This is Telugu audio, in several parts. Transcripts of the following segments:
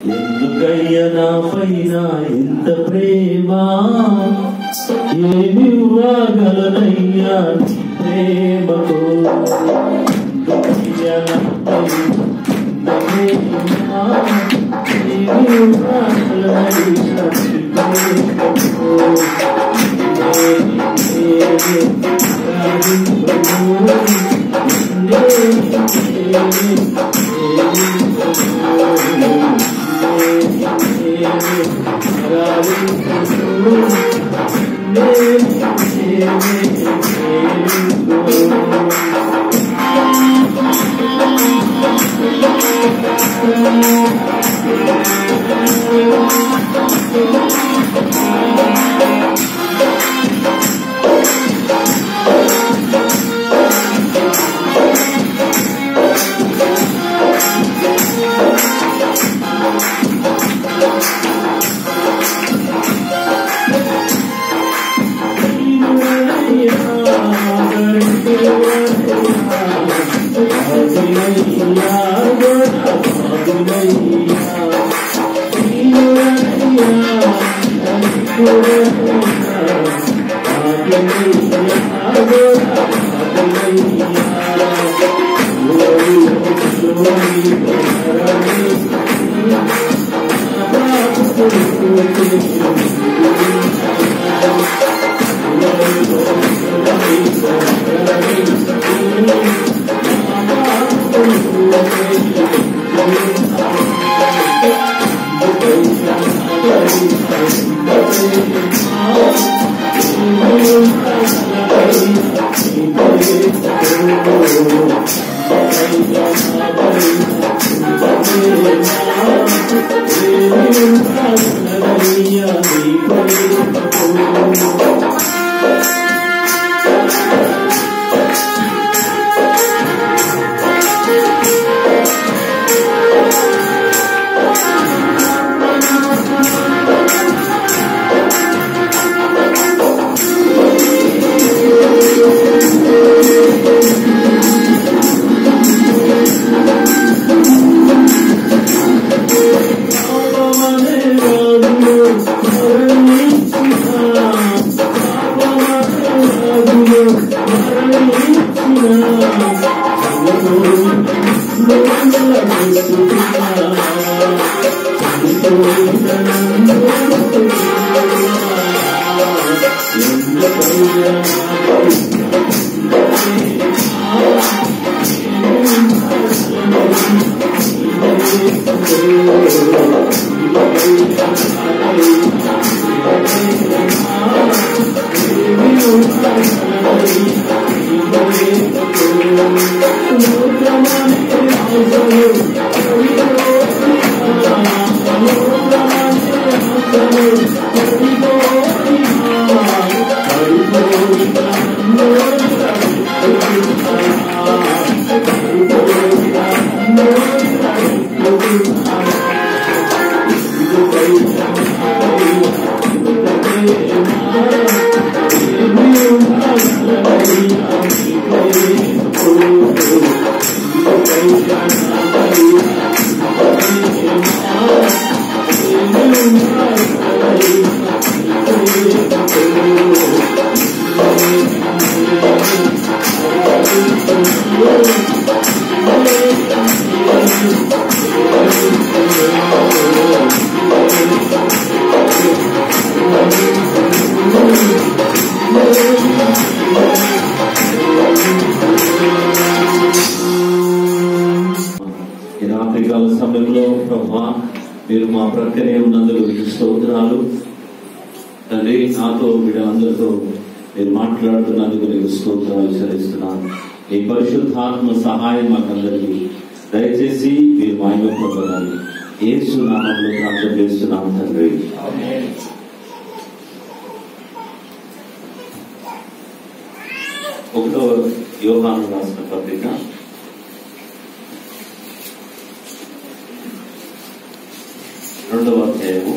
ఎందుకయ్య నా పైన ఇంత ప్రేమ ఏమి ఇవ్వగలనయ్యా నీ ప్రేమతో ఎందుకయ్య నాపై ఇంత ప్రేమ ఏమి ఇవ్వగలనయ్యా నీ ప్రేమతో ఈ రాత్రికాల సమయంలో ప్రభా మీరు మా ప్రక్కనే ఉన్నందుకు మీకు స్తోత్రాలు తండ్రి నాతో వీళ్ళందరితో మీరు మాట్లాడుతున్నందుకు నీకు స్తోత్రాలు చెల్లిస్తున్నాను ఈ పరిశుద్ధాత్మ సహాయం మాకందరికీ దయచేసి మీరు మాయమ పొందగాలి ఏసు నామంలో ప్రార్థన చేస్తున్నాం తండ్రి ఒకటో యోహాను రాసిన పత్రిక రెండవ అధ్యాయము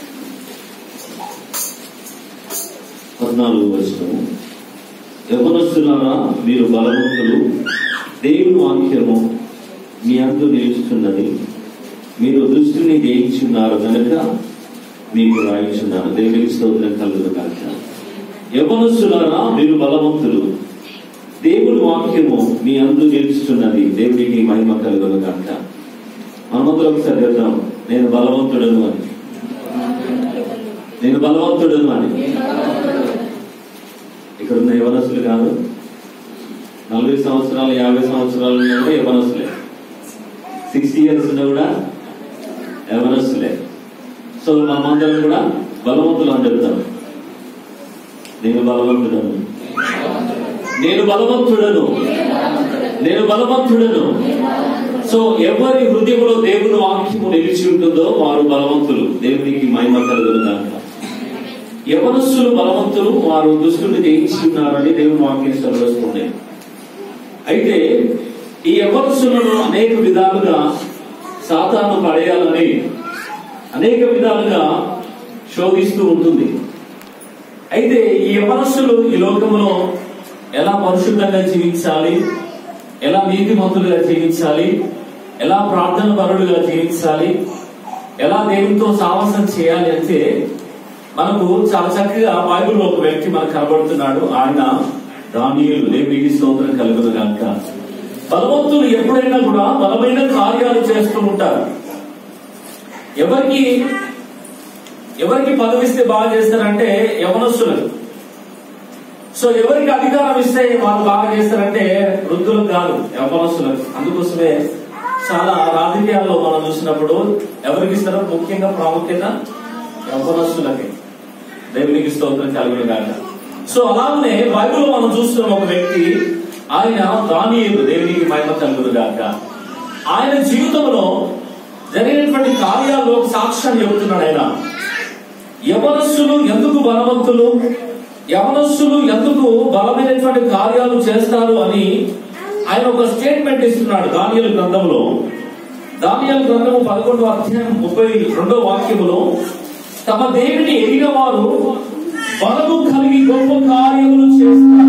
పద్నాలుగు వచనము యవనస్తులారా మీరు బలవంతులు దేవుని వాక్యము మీ అందు నిలుస్తున్నది మీరు దృష్టిని జయించున్నారు కనుక మీకు రాయించున్నాను దేవునికి స్తోత్రం కలుగు కాక యవనస్తులారా మీరు బలవంతులు దేవుని వాక్యము మీ అందు నిలుస్తున్నది దేవునికి మహిమ కలుగును కాక మనమందరం ఒకసారి చెప్దాం నేను బలవంతుడను అని నేను బలవంతుడను అని ఇక్కడ ఉన్న యవనస్తులు కాదు నలభై సంవత్సరాలు యాభై సంవత్సరాలు ఉన్నా కూడా యవనస్తులే సిక్స్టీ ఇయర్స్ ఉన్నా కూడా యవనస్తులే సో మనమందరం కూడా బలవంతులు అని చెప్తాం నేను బలవంతుడను నేను బలవంతుడను నేను బలవంతుడను సో ఎవరి హృదయంలో దేవుని వాక్యము నిలిచి ఉంటుందో వారు బలవంతులు దేవునికి మహిమ కలుగును దాంట్లో యవనస్సులు బలవంతులు వారు దుష్టుని జయించున్నారని దేవుని వాక్యం సెలవుస్తుంది అయితే ఈ యవనస్సులను అనేక విధాలుగా సాతాను పడేయాలని అనేక విధాలుగా శోధిస్తూ ఉంటుంది అయితే ఈ యవనస్సులు ఈ లోకంలో ఎలా పరిశుద్ధంగా జీవించాలి ఎలా నీతిమంతులుగా జీవించాలి ఎలా ప్రార్థన పరులుగా జీవించాలి ఎలా దేవునితో సాహసం చేయాలి అంటే మనకు చాలా చక్కగా బైబిల్లో ఒక వ్యక్తి మనకు కనబడుతున్నాడు ఆయన దానియులు దేవునికి స్తోత్రం కలుగును కనుక బలవంతులు ఎప్పుడైనా కూడా బలమైన కార్యాలు చేస్తూ ఉంటారు ఎవరికి ఎవరికి పదవిస్తే బాగా చేస్తారంటే యవనస్తులకు సో ఎవరికి అధికారం ఇస్తే వాళ్ళు బాగా చేస్తారంటే వృద్ధులకు కాదు యవనస్తులకు అందుకోసమే చాలా రాజకీయాల్లో మనం చూసినప్పుడు ఎవరికి ఇస్తారో ముఖ్యంగా ప్రాముఖ్యత యవనస్తులకి దేవునికి స్తోత్రం కలుగును కాక సో అలాగనే బైబిల్లో మనం చూస్తున్న ఒక వ్యక్తి ఆయన దానియులు దేవునికి మహిమ కలుగును గాక ఆయన జీవితంలో జరిగినటువంటి కార్యాల్లో ఒక సాక్ష్యాన్ని చెబుతున్నాడు ఆయన యవనస్సులు ఎందుకు బలవంతులు యవనస్సులు ఎందుకు బలమైనటువంటి కార్యాలు చేస్తారు అని ఆయన ఒక స్టేట్మెంట్ ఇస్తున్నాడు దానియలు గ్రంథంలో దానియలు గ్రంథము పదకొండవ అధ్యాయం ముప్పై రెండో వాక్యములో తమ దేవుని ఎరిగిన వారు బలము కలిగి గొప్ప కార్యములు చేస్తారు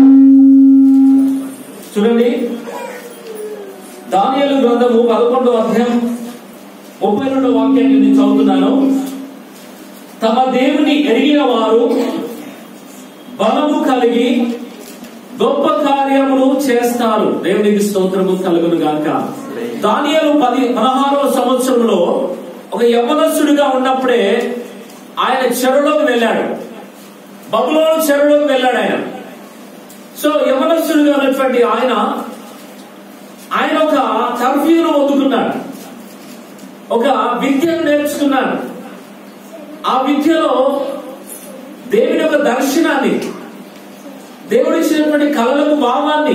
చూడండి దానియలు గ్రంథము పదకొండవ అధ్యాయం ముప్పై రెండో వాక్యాన్ని నేను చదువుతున్నాను తమ దేవుని ఎరిగిన వారు బలము కలిగి గొప్ప కార్యములు చేస్తారు దేవునికి స్తోత్రము కలుగును గాక దానియలు పది పదహారవ సంవత్సరంలో ఒక యవనస్తుడిగా ఉన్నప్పుడే ఆయన చెరువులోకి వెళ్ళాడు బబులోను చెరువులోకి వెళ్ళాడు ఆయన సో యవనస్తుడిగా ఉన్నటువంటి ఆయన ఆయన ఒక కర్ఫ్యూను ఒదుకున్నాడు ఒక విద్యను నేర్చుకున్నాడు ఆ విద్యలో దేవుని యొక్క దర్శనాన్ని దేవుడు ఇచ్చినటువంటి కళలకు భావాన్ని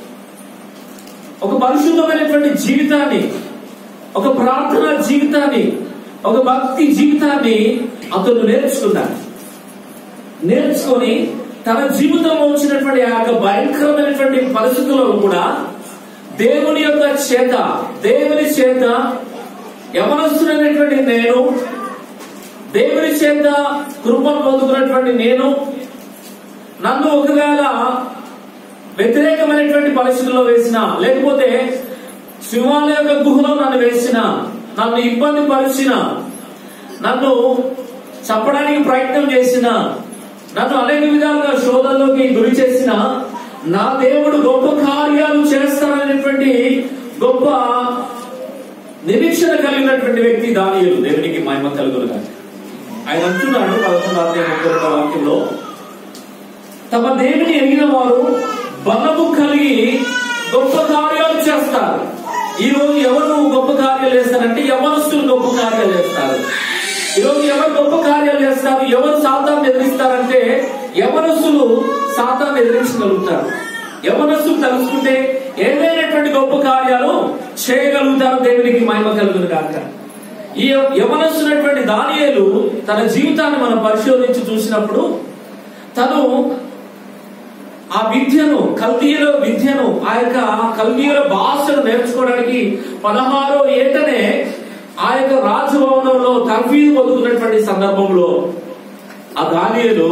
ఒక పరిశుద్ధమైనటువంటి జీవితాన్ని ఒక ప్రార్థన జీవితాన్ని ఒక భక్తి జీవితాన్ని అతను నేర్చుకున్నాడు నేర్చుకొని తన జీవితంలో వచ్చినటువంటి ఆ యొక్క భయంకరమైనటువంటి పరిస్థితుల్లో కూడా దేవుని యొక్క చేత దేవుని చేత యవనస్తుడైనటువంటి నేను దేవుని చేత కృపను పొందుకున్నటువంటి నేను నన్ను ఒకవేళ వ్యతిరేకమైనటువంటి పరిస్థితుల్లో వేసిన లేకపోతే సింహాల యొక్క గుహలో నన్ను వేసిన నన్ను ఇబ్బంది పరిచిన నన్ను చంపడానికి ప్రయత్నం చేసిన నన్ను అనేక విధాలుగా శోధనలోకి గురి చేసిన నా దేవుడు గొప్ప కార్యాలు చేస్తాననేటువంటి గొప్ప నిరీక్షణ కలిగినటువంటి వ్యక్తి దానియులు దేవునికి మహిమ కలుగును కాదు ఆయన అంటున్నాడు పదకొండు అధ్యాయం ముప్పై రెండవ వాక్యంలో తమ దేవుని ఎరిగిన వారు బలము కలిగి గొప్ప కార్యాలు చేస్తారు ఈ రోజు ఎవరు గొప్ప కార్యాలు చేస్తారంటే యవనస్తులు గొప్ప కార్యాలు చేస్తారు ఈ రోజు ఎవరు గొప్ప కార్యాలు చేస్తారు ఎవరు సాతాన్ని ఎదిరిస్తారంటే యవనస్తులు సాతాన్ని ఎదిరించగలుగుతారు యవనస్తులు తలుచుకుంటే ఏమైనటువంటి గొప్ప కార్యాలు చేయగలుగుతారు దేవునికి మహిమ కలుగును కాక ఈ యవనస్తున్నటువంటి దానియేలు తన జీవితాన్ని మనం పరిశోధించి చూసినప్పుడు తను ఆ విద్యను కల్దీయుల విద్యను ఆ యొక్క కల్దీయుల భాషను నేర్చుకోవడానికి పదహారో ఏటనే ఆ యొక్క రాజభవనంలో తర్ఫీదు పొందుతున్నటువంటి సందర్భంలో ఆ దానియులు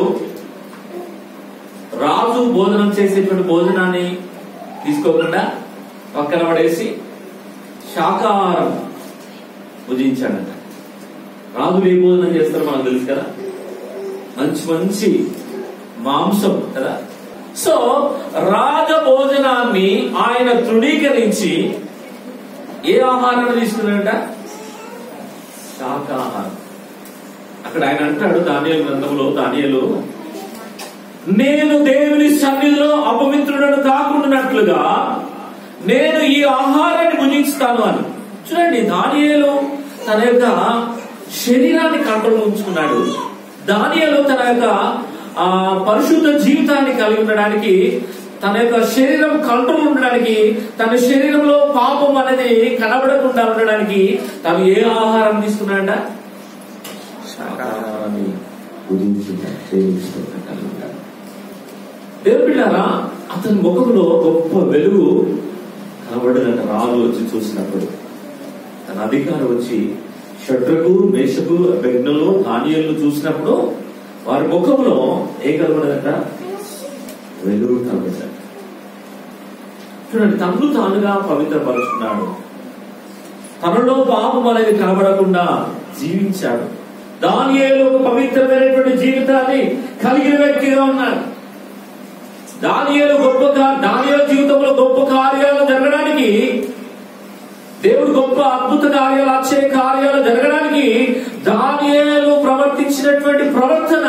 రాజు భోజనం చేసేటువంటి భోజనాన్ని తీసుకోకుండా పక్కన పడేసి శాకాహారం భుజించాడంట రాజులు ఏ భోజనం చేస్తారో మనకు తెలుసు కదా మంచి మంచి మాంసం కదా సో రాజ భోజనాన్ని ఆయన తృణీకరించి ఏ ఆహారాన్ని తీసుకున్నాడట శాకాహారం అక్కడ ఆయన అంటాడు దానియలు గ్రంథంలో దానియలు నేను దేవుని సన్నిధిలో అపవిత్రుడను కాకుండానట్లుగా నేను ఈ ఆహారాన్ని భుజిస్తాను అని చూడండి దానియేలు తన యొక్క శరీరాన్ని కంట్రోల్ ఉంచుకున్నాడు దానియేలు తన యొక్క ఆ పరిశుద్ధ జీవితాన్ని కలిగి ఉండడానికి తన యొక్క శరీరం కంట్రోల్ ఉండడానికి తన శరీరంలో పాపం అనేది కనబడకుండా ఉండడానికి తను ఏ ఆహారం తీసుకున్నాడ శాకాహారాన్ని భుజించుకున్నాడు సేవిస్తున్నాడు కలిగి ఉన్నాడు దేవుడు బిడ్డారా అతని ముఖంలో గొప్ప వెలుగు కనబడినట్టు రాజు వచ్చి చూసినప్పుడు తన అధికారం వచ్చి షట్రకు మేషకు బెగ్నలు ధాన్యాలను చూసినప్పుడు వారి ముఖంలో ఏం కనబడదట వెలుగు కనబడదట చూడండి తనను తానుగా పవిత్రపరుచుకున్నాడు తనలో పాపం అనేది కనబడకుండా జీవించాడు దానియేలు ఒక పవిత్రమైనటువంటి జీవితాన్ని కలిగిన వ్యక్తిగా ఉన్నాడు దానియేలు గొప్ప కా- దానియేలు జీవితంలో గొప్ప కార్యాలు జరగడానికి దేవుడు గొప్ప అద్భుత కార్యాలు ఆశ్చర్య కార్యాలు జరగడానికి దానియేలు ప్రవర్తించినటువంటి ప్రవర్తన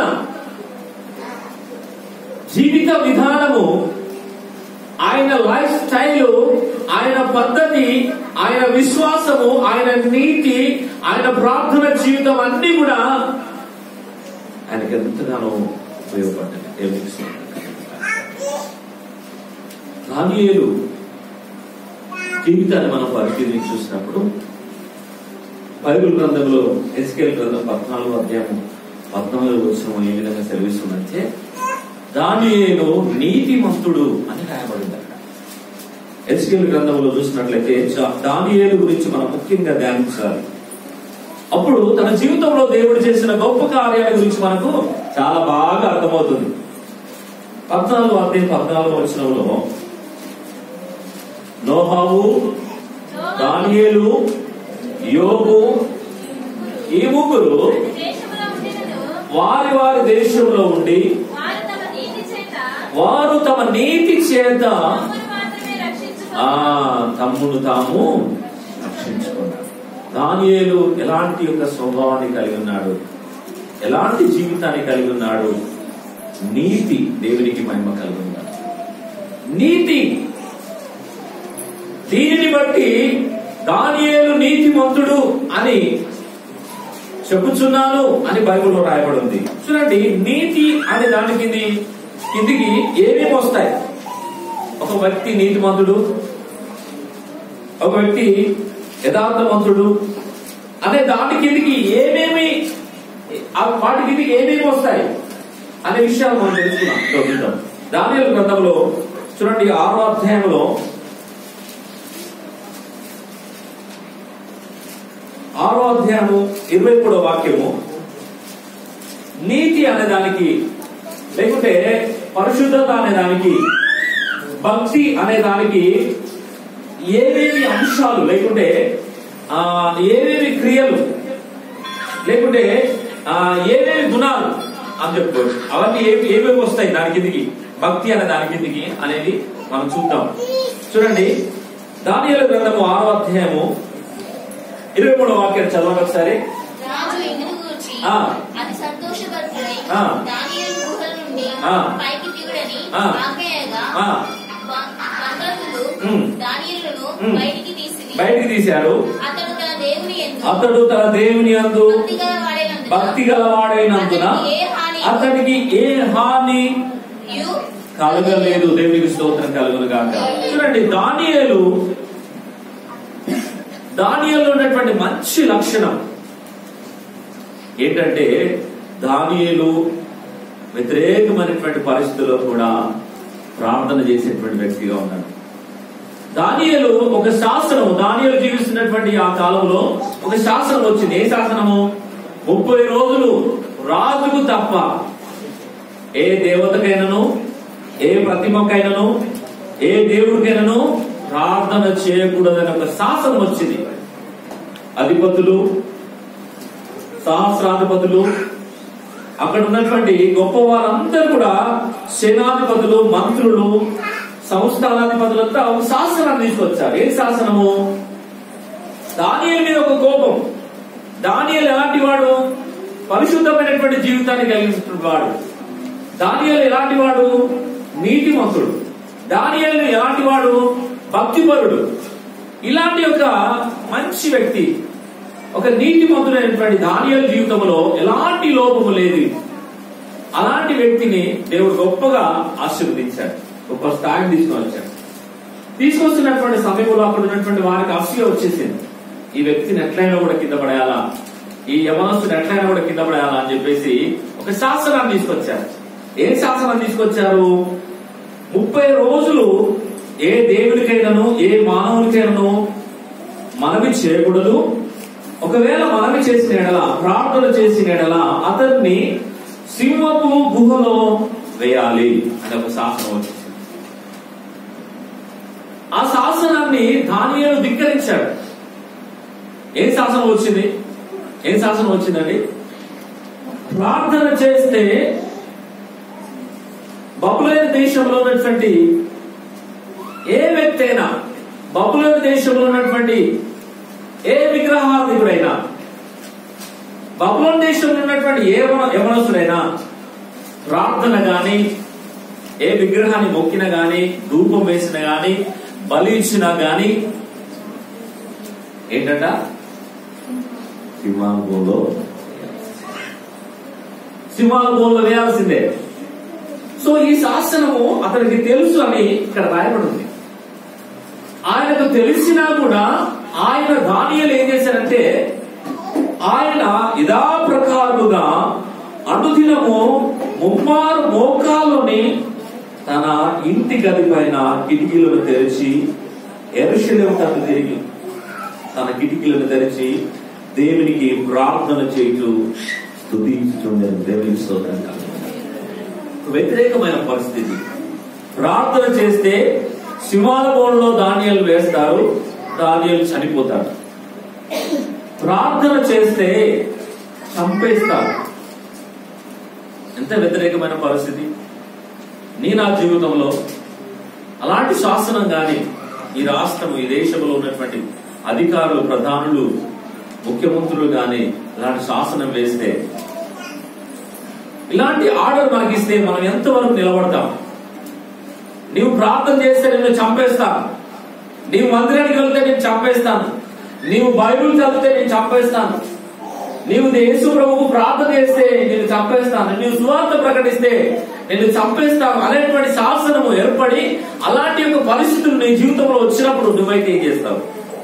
జీవిత విధానము ఆయన లైఫ్ స్టైల్ ఆయన పద్ధతి ఆయన విశ్వాసము ఆయన నీతి ఆయన ప్రార్థన జీవితం అన్ని కూడా ఆయనకి ఎంతగానో ఉపయోగపడ్డాయి దేవునికి స్తోత్రం. దానియేలు జీవితాన్ని మనం పరిశీలించి చూసినప్పుడు బైబిల్ గ్రంథంలో ఎస్కేల్ గ్రంథం పద్నాలుగు అధ్యాయం పద్నాలుగు వచ్చిన ఏ విధంగా సెలవిస్తుందంటే దానియేలు నీతిమంతుడు అని రాయబడింది అక్కడ ఎస్కేల్ గ్రంథంలో చూసినట్లయితే జా- దానియేలు గురించి మనం ముఖ్యంగా ధ్యానించాలి అప్పుడు తన జీవితంలో దేవుడు చేసిన గొప్ప కార్యాల గురించి మనకు చాలా బాగా అర్థమవుతుంది పద్నాలుగు అధ్యాయం పద్నాలుగు వచనంలో నోహావు దానియేలు యోగు ఈ ముగ్గురు దేశములో ఉండినను వారి వారి దేశంలో ఉండి వారు తమ నీతి చేత వారు తమ నీతి చేత తమను మాత్రమే ఆ రక్షించుకొని తమ్మును తాము రక్షించుకున్నారు దానియేలు ఎలాంటి యొక్క స్వభావాన్ని కలిగి ఉన్నాడు ఎలాంటి జీవితాన్ని కలిగి ఉన్నాడు నీతి దేవునికి మహిమ కలిగి ఉన్నాడు నీతి దీనిని బట్టి దానియేలు నీతిమంతుడు అని చెప్పుచున్నాను అని బైబిల్లో రాయబడి ఉంది చూడండి నీతి అనే దాని కింది కిందికి ఏమేమి వస్తాయి ఒక వ్యక్తి నీతిమంతుడు ఒక వ్యక్తి యథార్థవంతుడు అనే దాని కిందికి ఏమేమి ఆ వాటి కిందికి ఏమేమి వస్తాయి అనే విషయాలు మనం తెలుసుకున్నాం చదువుతాం దానియలు గ్రంథంలో చూడండి ఆరో అధ్యాయంలో ఆరో అధ్యాయము ఇరవై మూడో వాక్యము నీతి అనే దానికి లేకుంటే పరిశుద్ధత అనే దానికి భక్తి అనే దానికి ఏవేవి అంశాలు లేకుంటే ఆ ఏవేవి క్రియలు లేకుంటే ఆ ఏవేవి గుణాలు అని చెప్పుకోవచ్చు అవన్నీ ఏ- ఏవేవి వస్తాయి దాని కిందికి భక్తి అనే దాని కిందికి అనేది మనం చూద్దాం చూడండి దానియలు గ్రంథము ఆరో అధ్యాయము ఇరవై మూడో వాక్యం చదవండి ఒకసారి రాజు ఇందును గూర్చి ఆ. అతి సంతోషభరితుడై ఆ. దానియేలు గుహల నుండి ఆ. పైకి దిగుడని ఆ. ఆజ్ఞయగా ఆ, బ- బంధకులు ఉమ్. దానియేలును ఉమ్. బయటికి తీసి బయటికి తీశారు అతడు తన దేవుని ఎందు అతడు తన దేవుని అందు భక్తి గలవాడైనందున భక్తి గలవాడైనందున అతనికి ఏ హాని అతనికి ఏ హాని యు కలగలేదు దేవునికి స్తోత్రం కలుగును గాక చూడండి దానియేలు దానియేలు ఉన్నటువంటి మంచి లక్షణం ఏంటంటే దానియేలు వ్యతిరేకమైనటువంటి పరిస్థితుల్లో కూడా ప్రార్థన చేసేటువంటి వ్యక్తిగా ఉన్నాడు దానియేలు ఒక శాసనం దానియేలు జీవిస్తున్నటువంటి ఆ కాలంలో ఒక శాసనం వచ్చింది ఏ శాసనము ముప్పై రోజులు రాజుకు తప్ప ఏ దేవతకైనను ఏ ప్రతిమకైనను ఏ దేవుడికైనను ప్రార్థన చేయకూడదని ఒక శాసనం వచ్చింది అధిపతులు సహస్రాధిపతులు అక్కడ ఉన్నటువంటి గొప్ప వారందరూ కూడా సేనాధిపతులు మంత్రులు సంస్థానాధిపతులంతా ఒక శాసనాన్ని తీసుకొచ్చారు ఏ శాసనము దానియల్ మీద ఒక కోపం దానియల్ ఎలాంటి వాడు పరిశుద్ధమైనటువంటి జీవితాన్ని కలిగినటువంటి వాడు దానియల్ ఎలాంటి వాడు నీతిమంతుడు దానియల్ ఎలాంటి వాడు భక్తిపరుడు ఇలాంటి ఒక మంచి వ్యక్తి ఒక నీతిమంతుడైనటువంటి దానియల్ జీవితంలో ఎలాంటి లోపము లేదు అలాంటి వ్యక్తిని దేవుడు గొప్పగా ఆశీర్వదించాడు గొప్ప స్థాయిని తీసుకొని వచ్చాడు తీసుకొస్తున్నటువంటి సమయంలో అక్కడ ఉన్నటువంటి వారికి అసూయ వచ్చేసింది ఈ వ్యక్తిని ఎట్లయినా కూడా కింద పడేయాలా ఈ యవనస్తుని ఎట్లయినా కూడా కింద పడేయాలా అని చెప్పేసి ఒక శాసనాన్ని తీసుకొచ్చారు ఏ శాసనం తీసుకొచ్చారు ముప్పై రోజులు ఏ దేవుడికైనాను ఏ మానవునికైనాను మనవి చేయకూడదు ఒకవేళ మనవి చేసిన ఎడల ప్రార్థన చేసిన ఎడల అతన్ని సింహపు గుహలో వేయాలి అనే ఒక శాసనం వచ్చింది ఆ శాసనాన్ని దానియేలు ధిక్కరించాడు ఏం శాసనం వచ్చింది ఏం శాసనం వచ్చిందండి ప్రార్థన చేస్తే బబులేని దేశంలో ఉన్నటువంటి ఏ వ్యక్తి అయినా బబులేని దేశంలో ఉన్నటువంటి ఏ విగ్రహాధికుడైనా బబులోన్ దేశంలో ఉన్నటువంటి ఏ యవన- యవనస్తుడైనా ప్రార్థన గాని ఏ విగ్రహాన్ని మొక్కిన గాని ధూపం వేసిన గాని బలి ఇచ్చినా గాని ఏంటంట సింహానుభవంలో సింహానుభవంలో వేయాల్సిందే సో ఈ శాసనము అతనికి తెలుసు అని ఇక్కడ రాయబడి ఉంది ఆయనకు తెలిసినా కూడా ఆయన దానియలు ఏం చేశారంటే ఆయన ఇదా ప్రకారముగా అనుదినము ముమ్మారు మోకాలుని తన ఇంటి గది పైన కిటికీలను తెరిచి ఎరుషులేము తను తిరిగి తన కిటికీలను తెరిచి దేవునికి ప్రార్థన చేయుచు స్తుతించుచుండే దేవునికి స్తోత్రం కలుగును. వ్యతిరేకమైన పరిస్థితి ప్రార్థన చేస్తే సింహాలభవనంలో ధాన్యాలు వేస్తారు ధాన్యాలు చనిపోతాడు ప్రార్థన చేస్తే చంపేస్తారు ఎంత వ్యతిరేకమైన పరిస్థితి నీ నా జీవితంలో అలాంటి శాసనం గాని ఈ రాష్ట్రం ఈ దేశంలో ఉన్నటువంటి అధికారులు ప్రధానులు ముఖ్యమంత్రులు గాని ఇలాంటి శాసనం వేస్తే ఇలాంటి ఆర్డర్ మనకి ఇస్తే మనం ఎంతవరకు నిలబడతాం నీవు ప్రార్థన చేస్తే నిన్ను చంపేస్తాను నీవు మందిరానికి వెళ్తే నేను చంపేస్తాను నీవు బైబిల్ చదివితే నేను చంపేస్తాను నీవు యేసు ప్రభువు ప్రార్థన చేస్తే నేను చంపేస్తాను నీవు సువార్త ప్రకటిస్తే నేను చంపేస్తాను అనేటువంటి శాసనము ఏర్పడి అలాంటి ఒక పరిస్థితులు నీ జీవితంలో వచ్చినప్పుడు నువ్వైతే ఏం చేస్తావు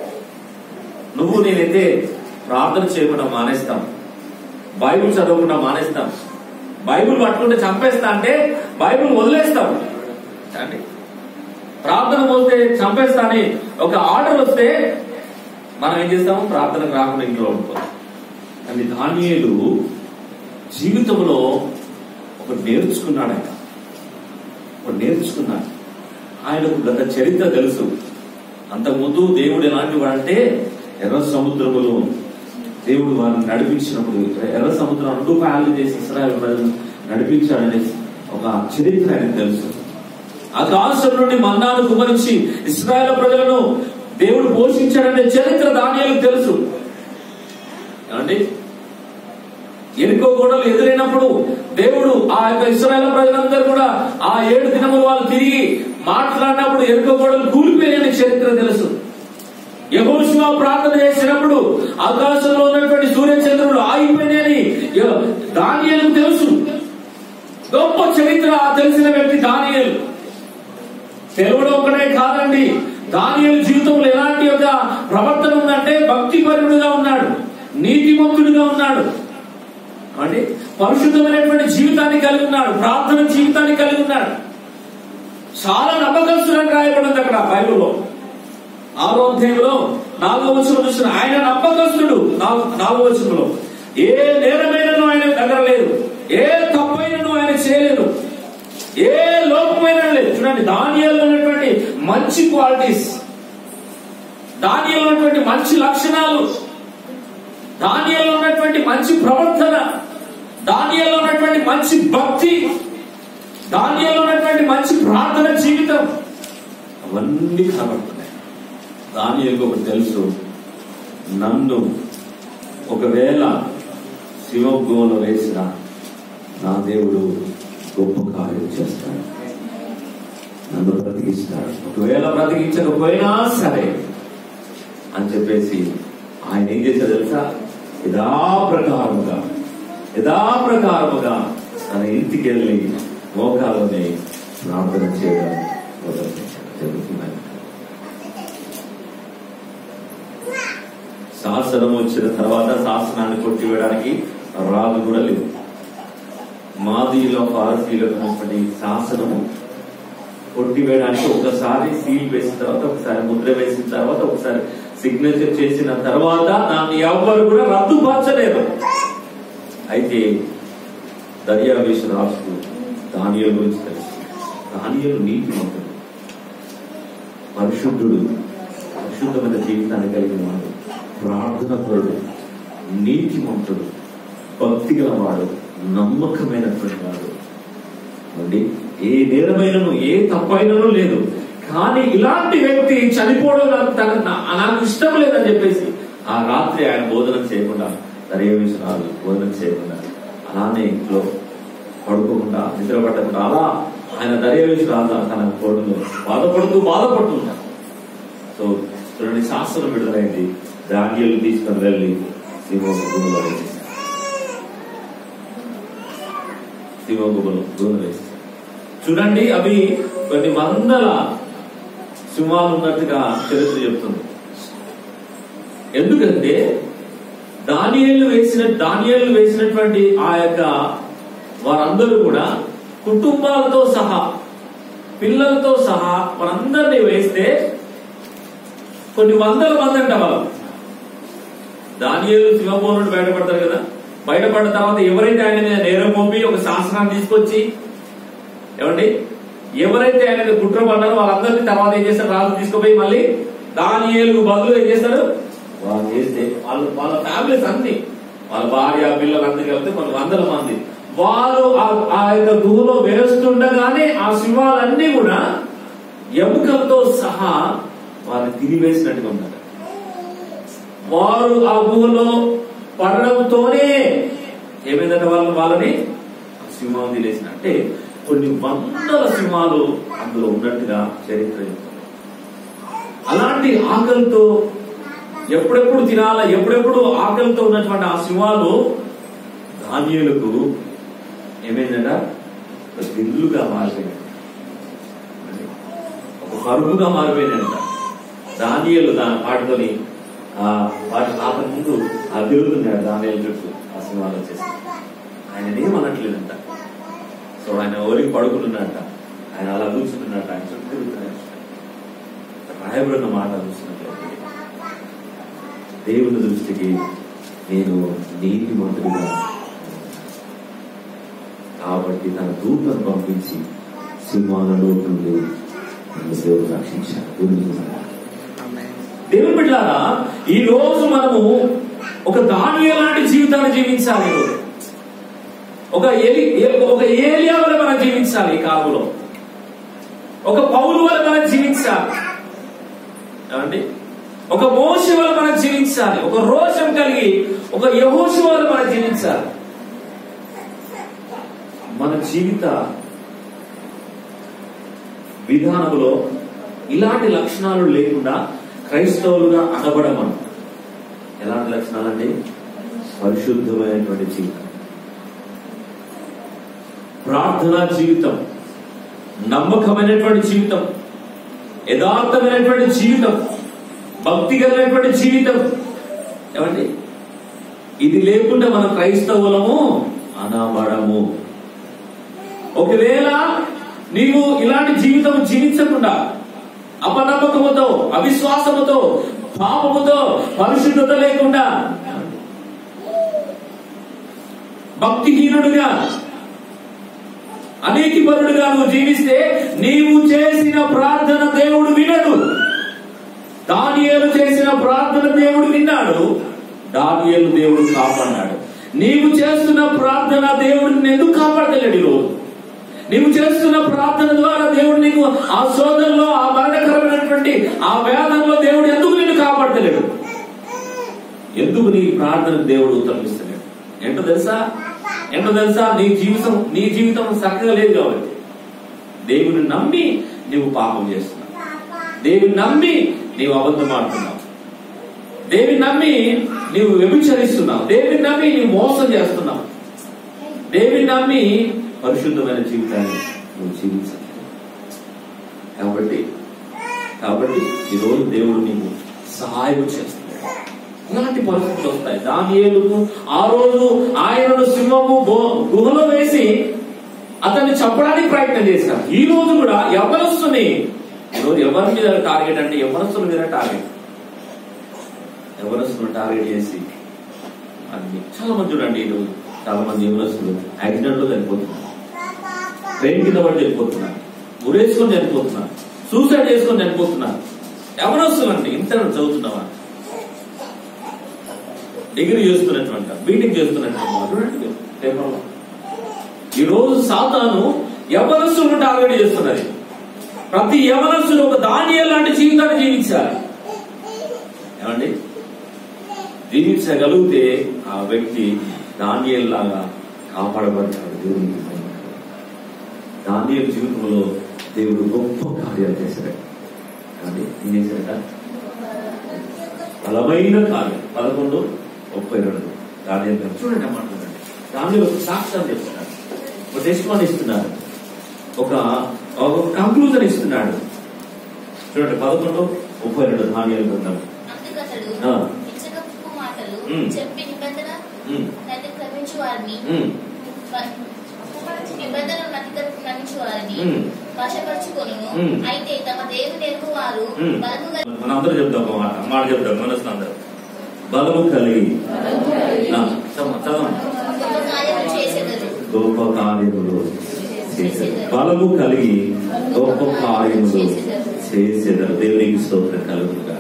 నువ్వు నేనైతే ప్రార్థన చేయకుండా మానేస్తాం బైబిల్ చదవకుండా మానేస్తాం బైబిల్ పట్టుకుంటే చంపేస్తా అంటే బైబిల్ వదిలేస్తాం అండి ప్రార్థన పోతే చంపేస్తా అని ఒక ఆర్డర్ వస్తే మనం ఏం చేస్తాము ప్రార్థనకు రాకుండా ఇంట్లో ఉండిపోతాం కానీ దానియేలు జీవితంలో ఒకటి నేర్చుకున్నాడు ఆయన ఒకటి నేర్చుకున్నాడు ఆయనకు గత చరిత్ర తెలుసు అంతకుముందు దేవుడు ఎలాంటి వాడంటే ఎర్ర సముద్రములో దేవుడు వారిని నడిపించినప్పుడు ఎర్ర సముద్రం రెండు పాయలు చేసి ఇస్రాయల్ ప్రజలను నడిపించాడనే ఒక చరిత్ర ఆయనకు తెలుసు ఆకాశం నుండి మన్నాను కుమరించి ఇస్రాయల్ ప్రజలను దేవుడు పోషించాడనే చరిత్ర దానియాలకు తెలుసు ఏమండి ఎరుకో గోడలు ఎదురైనప్పుడు దేవుడు ఆ యొక్క ఇస్రాయల్ ప్రజలందరూ కూడా ఆ ఏడు దినములు వాళ్ళు తిరిగి మాట్లాడినప్పుడు ఎరుకో గోడలు కూలిపోయిన చరిత్ర తెలుసు యహోశివ ప్రార్థన చేసినప్పుడు ఆకాశంలో ఉన్నటువంటి సూర్యచంద్రుడు ఆగిపోయినాయని దానియలకు తెలుసు గొప్ప చరిత్ర తెలిసిన వ్యక్తి దానియలు తెలుగులో ఒకటే కాదండి దానియలు జీవితంలో ఎలాంటి ఒక ప్రవర్తన ఉందంటే భక్తిపరుడుగా ఉన్నాడు నీతిమంతుడిగా ఉన్నాడు అంటే పరిశుద్ధమైనటువంటి జీవితాన్ని కలిగి ఉన్నాడు ప్రార్థన జీవితాన్ని కలిగి ఉన్నాడు చాలా నమ్మకస్తులని రాయబడింది అక్కడ బైబిల్లో ఆరో అధ్యాయంలో నాలుగో వచనం చూసిన ఆయన నమ్మకస్తుడు నాలుగు నాలుగో వచనంలో ఏ నేరమైనను ఆయన దగ్గర లేదు ఏ తప్పైనను ఆయన చేయలేదు ఏ లోపమైన లేదు చూడండి దానియాల్లో ఉన్నటువంటి మంచి క్వాలిటీస్ దానియాల్లో ఉన్నటువంటి మంచి లక్షణాలు దానిలో ఉన్నటువంటి మంచి ప్రవర్తన దానిలో ఉన్నటువంటి మంచి భక్తి దానిలో ఉన్నటువంటి మంచి ప్రార్థన జీవితం అవన్నీ కనబడుతున్నాయి దానియలకు ఒకటి తెలుసు నన్ను ఒకవేళ శివగోలో వేసిన నా దేవుడు గొప్ప కార్యం చేస్తాడు నన్ను బ్రతికిస్తాడు ఒకవేళ బ్రతికించకపోయినా సరే అని చెప్పేసి ఆయన ఏం చేశాడు తెలుసా యథాప్రకారముగా యథాప్రకారముగా తన ఇంటికి వెళ్ళి మోకాలోనే ప్రార్థన చేయడం మొదలుపెట్టాడు జరుగుతున్నాయి శాసనం వచ్చిన తర్వాత శాసనాన్ని కొట్టివేయడానికి రాజు కూడా లేదు మాదీలో పారసీలో ఉన్నటువంటి శాసనము కొట్టివేయడానికి ఒకసారి సీల్ వేసిన తర్వాత ఒకసారి ముద్ర వేసిన తర్వాత ఒకసారి సిగ్నేచర్ చేసిన తర్వాత దాన్ని ఎవ్వరు కూడా రద్దుపరచలేరు అయితే దర్యావేశ రాజుకు దానియల గురించి తెలుసు దానియలు నీతిమంతుడు పరిశుద్ధుడు పరిశుద్ధమైన జీవితాన్ని కలిగిన వాడు ప్రార్థన పరుడు నీతిమంతుడు భక్తి గలవాడు నమ్మకమైనటువంటి వాడు అండి ఏ నేరమైనను ఏ తప్పైనను లేదు కానీ ఇలాంటి వ్యక్తి చనిపోవడం నాకు తన- నా- నాకు ఇష్టం లేదని చెప్పేసి ఆ రాత్రి ఆయన భోజనం చేయకుండా దర్యావేశనాలు భోజనం చేయకుండా అలానే ఇంట్లో పడుకోకుండా నిద్ర పట్టకుండా అలా ఆయన దర్యావేశనాలు తన కోడలు బాధపడుతూ బాధపడుతున్నారు సో చూడండి శాస్త్రం విడుదలైంది ధాన్యాలు తీసుకొని వెళ్ళి సింహం గుండెలో వేసేసారు సింహం గుండెలో గుండెలో వేసేసారు చూడండి అవి కొన్ని వందల సింహాలు ఉన్నట్టుగా చరిత్ర చెప్తుంది ఎందుకంటే దానియేలు వేసిన దానియేలు వేసినటువంటి ఆ యొక్క వారందరూ కూడా కుటుంబాలతో సహా పిల్లలతో సహా వారందరినీ వేస్తే కొన్ని వందల మంది అంట వాళ్ళు దానియేలు సింహభూమి నుండి బయటపడతారు కదా బయటపడిన తర్వాత ఎవరైతే ఆయన మీద నేరం పంపి ఒక శాసనాన్ని తీసుకొచ్చి ఏమండి ఎవరైతే ఆయన మీద కుట్ర పడ్డారో వాళ్ళందరినీ తర్వాత ఏం చేస్తారు రాజు తీసుకుపోయి మళ్ళీ దానియేలుకు బదులు ఏం చేస్తారు వాళ్ళు చేస్తే వాళ్ళు వాళ్ళ ఫ్యామిలీస్ అన్ని వాళ్ళ భార్య పిల్లలు అందరు కలిపితే కొన్ని వందల మంది వారు ఆ- ఆ యొక్క గుహలో వేస్తుండగానే ఆ సింహాలన్నీ కూడా ఎముకలతో సహా వారిని తిరివేసినట్టుగా ఉన్నారు వారు ఆ గుహలో పడడంతోనే ఏమైందంటే వాళ్ళు వాళ్ళని సింహం తినేసిన అంటే కొన్ని వందల సింహాలు అందులో ఉన్నట్టుగా చరిత్ర చెప్తుంది అలాంటి ఆకలితో ఎప్పుడెప్పుడు తినాలా ఎప్పుడెప్పుడు ఆకలితో ఉన్నటువంటి ఆ సింహాలు ధాన్యులకు ఏమైందంట ఒక దిల్లుగా మారిపోయింది ఒక పరుగుగా మారిపోయినాయంట దానియలు దాని వాటితోని ఆ వాటి రాక ముందు ఆ తిరుగుతున్నాడు దానియలు చుట్టూ ఆ సింహాలు వచ్చేసి ఆయన ఏమనట్లేదంట సో ఆయన ఓరికి పడుకుంటున్నట్ట ఆయన అలా కూర్చుంటున్నట్ట ఆయన చుట్టూ తిరుగుతున్నాడు రాయబడిన మాట చూసినట్లయితే దేవుని దృష్టికి నేను నీతి మంత్రిగా కాబట్టి తన దూతను పంపించి సింహాల నోటి నుండి నన్ను దేవుడు రక్షించాడు దేవుని చూసారా? దేవుని బిడ్డారా ఈ రోజు మనము ఒక దానియ లాంటి జీవితాన్ని జీవించాలి ఈ రోజు. ఒక ఎలి ఏ- ఒక ఏలియా వల్ల మనం జీవించాలి ఈ కాలంలో ఒక పౌరు వల్ల మనం జీవించాలి ఏమండి ఒక మోస వల్ల మనం జీవించాలి ఒక రోషం కలిగి ఒక యహోషు వల్ల మనం జీవించాలి మన జీవిత విధానంలో ఇలాంటి లక్షణాలు లేకుండా క్రైస్తవులుగా అనబడమను ఎలాంటి లక్షణాలండి పరిశుద్ధమైనటువంటి జీవితం ప్రార్థనా జీవితం నమ్మకమైనటువంటి జీవితం యథార్థమైనటువంటి జీవితం భక్తి కలిగినటువంటి జీవితం ఏమండి ఇది లేకుండా మన క్రైస్తవులము అనబడము ఒకవేళ నీవు ఇలాంటి జీవితం జీవించకుండా అపనమ్మకముతో అవిశ్వాసముతో పాపముతో పరిశుద్ధత లేకుండా భక్తిహీనుడుగా అనేకి పరుడుగా నువ్వు జీవిస్తే నీవు చేసిన ప్రార్థన దేవుడు వినడు దానియేలు చేసిన ప్రార్థన దేవుడు విన్నాడు దానియేలు దేవుడు కాపాడినాడు నీవు చేస్తున్న ప్రార్థన దేవుడిని ఎందుకు కాపాడలేడు ఈరోజు నీవు చేస్తున్న ప్రార్థన ద్వారా దేవుడు నీకు ఆ శోధనలో ఆ మరణకరమైనటువంటి ఆ వేదంలో దేవుడు ఎందుకు నిన్ను కాపాడలేడు ఎందుకు నీ ప్రార్థన దేవుడు ఉత్తరమిస్తలేడు ఏంటో తెలుసా ఏంటో తెలుసా నీ జీవితం నీ జీవితం చక్కగా లేదు కాబట్టి దేవుని నమ్మి నీవు పాపం చేస్తున్నావు దేవుని నమ్మి నీవు అబద్ధం ఆడుతున్నావు దేవుని నమ్మి నీవు వ్యభిచరిస్తున్నావు దేవుని నమ్మి నీవు మోసం చేస్తున్నావు దేవుని నమ్మి పరిశుద్ధమైన జీవితాన్ని నువ్వు జీవించాలి కాబట్టి కాబట్టి ఈరోజు దేవుడు నీకు సహాయం చేస్తున్నాడు ఇలాంటి పరిస్థితులు వస్తాయి దానియేలుకు ఆ రోజు ఆయనను సింహము గో- గుహలో వేసి అతన్ని చంపడానికి ప్రయత్నం చేశారు ఈ రోజు కూడా ఎవరొస్తుంది ఈరోజు ఎవరి మీద టార్గెట్ అంటే ఎవరస్తుల మీద టార్గెట్ ఎవరస్తులు టార్గెట్ చేసి అన్ని చాలా మంది చూడండి ఈరోజు చాలా మంది ఎవరస్తులు యాక్సిడెంట్ లో చనిపోతున్నారు ట్రైన్ కింద పడి చనిపోతున్నారు ఉరేసుకొని చనిపోతున్నారు సూసైడ్ చేసుకొని చనిపోతున్నారు ఎవరొస్తులండి ఇంత చదువుతున్నావా డిగ్రీ చేస్తున్నటువంటి బీటెక్ చేస్తున్నటువంటి వాడు చూడండి పేపర్లో ఈ రోజు సాతాను యవనస్తులను టార్గెట్ చేస్తున్నది ప్రతి యవనస్తుడు ఒక దానియల్ లాంటి జీవితాన్ని జీవించాలి ఏమండి జీవించగలిగితే ఆ వ్యక్తి దానియల్ లాగా కాపాడబడతాడు దేవునికి మహిమ. దానియల్ జీవితంలో దేవుడు గొప్ప కార్యాలు చేశాడు కానీ ఏం చేశాడట బలమైన కార్యం పదకొండు ముప్పై రెండు దానియల్ గారు చూడండి ఆ మాట్లాడండి దానిలో ఒక సాక్ష్యం చెప్తున్నాడు ఒక టెస్ట్ ఇస్తున్నాడు ఒక ఒక కంక్లూజన్ ఇస్తున్నాడు చూడండి పదకొండు ముప్పై రెండు ధాన్యాలు గ్రంథం అందుకతడు ఆ. ఇచ్చకపు మాటలు ఉమ్. చెప్పి నిబంధన ఉమ్, నది క్రమించు వారిని ఉమ్, నిబంధన నది క్రమించు వారిని ఉమ్. వశపరుచుకొనును ఉమ్. అయితే తమ దేవుని ఎరుగు వారు ఉమ్. బలము గల మన అందరూ చెప్తాం ఒక మాట మాట చెప్తాం మనసు అందరూ బలము కలిగి ఆ, చదవ- చదవండి. గొప్ప కార్యములు చేసేదరు గొప్ప కార్యములు చేసేది బలము కలిగి గొప్ప కార్యములు చేసేదారు దేవునికి స్తోత్రం కలుగుగా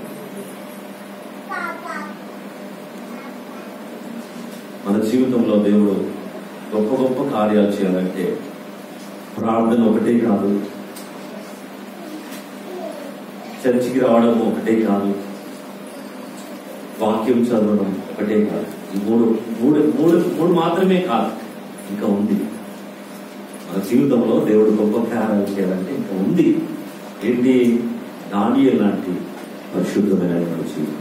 మన జీవితంలో దేవుడు గొప్ప గొప్ప కార్యాలు చేయాలంటే ప్రార్థన ఒకటే కాదు చర్చికి రావడం ఒకటే కాదు వాక్యం చదవడం ఒకటే కాదు ఈ మూడు మూడు మూడు మూడు మాత్రమే కాదు ఇంకా ఉంది మన జీవితంలో దేవుడు గొప్ప కార్యాలు చేయాలంటే ఇంకా ఉంది ఏంటి దానియల్ లాంటి పరిశుద్ధమైన మన జీవితం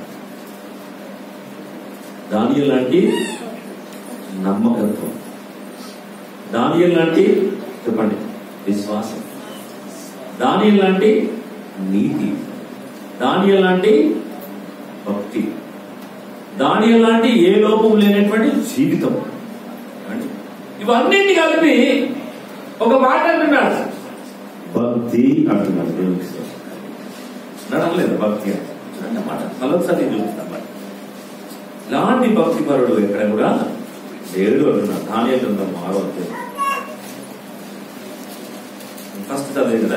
దానియల్ లాంటి నమ్మకత్వం దానియల్ లాంటి చెప్పండి విశ్వాసం దానియల్ లాంటి నీతి దానియల్ లాంటి భక్తి దానియల్ లాంటి ఏ లోపం లేనటువంటి జీవితం ఏమండి? ఇవన్నింటినీ కలిపి ఒక మాట అంటున్నాడు భక్తి అంటున్నాడు దేవునికి స్తోత్రం. నడవలేదు భక్తి అని. చూడండి అన్నమాట మరొకసారి చూపిస్తాం మరి ఇలాంటి భక్తి పరుడు ఎక్కడ కూడా లేడు అంటున్నాడు దాని గ్రంథం ఆరో అధ్యాయం ఫస్ట్ చదివే కదా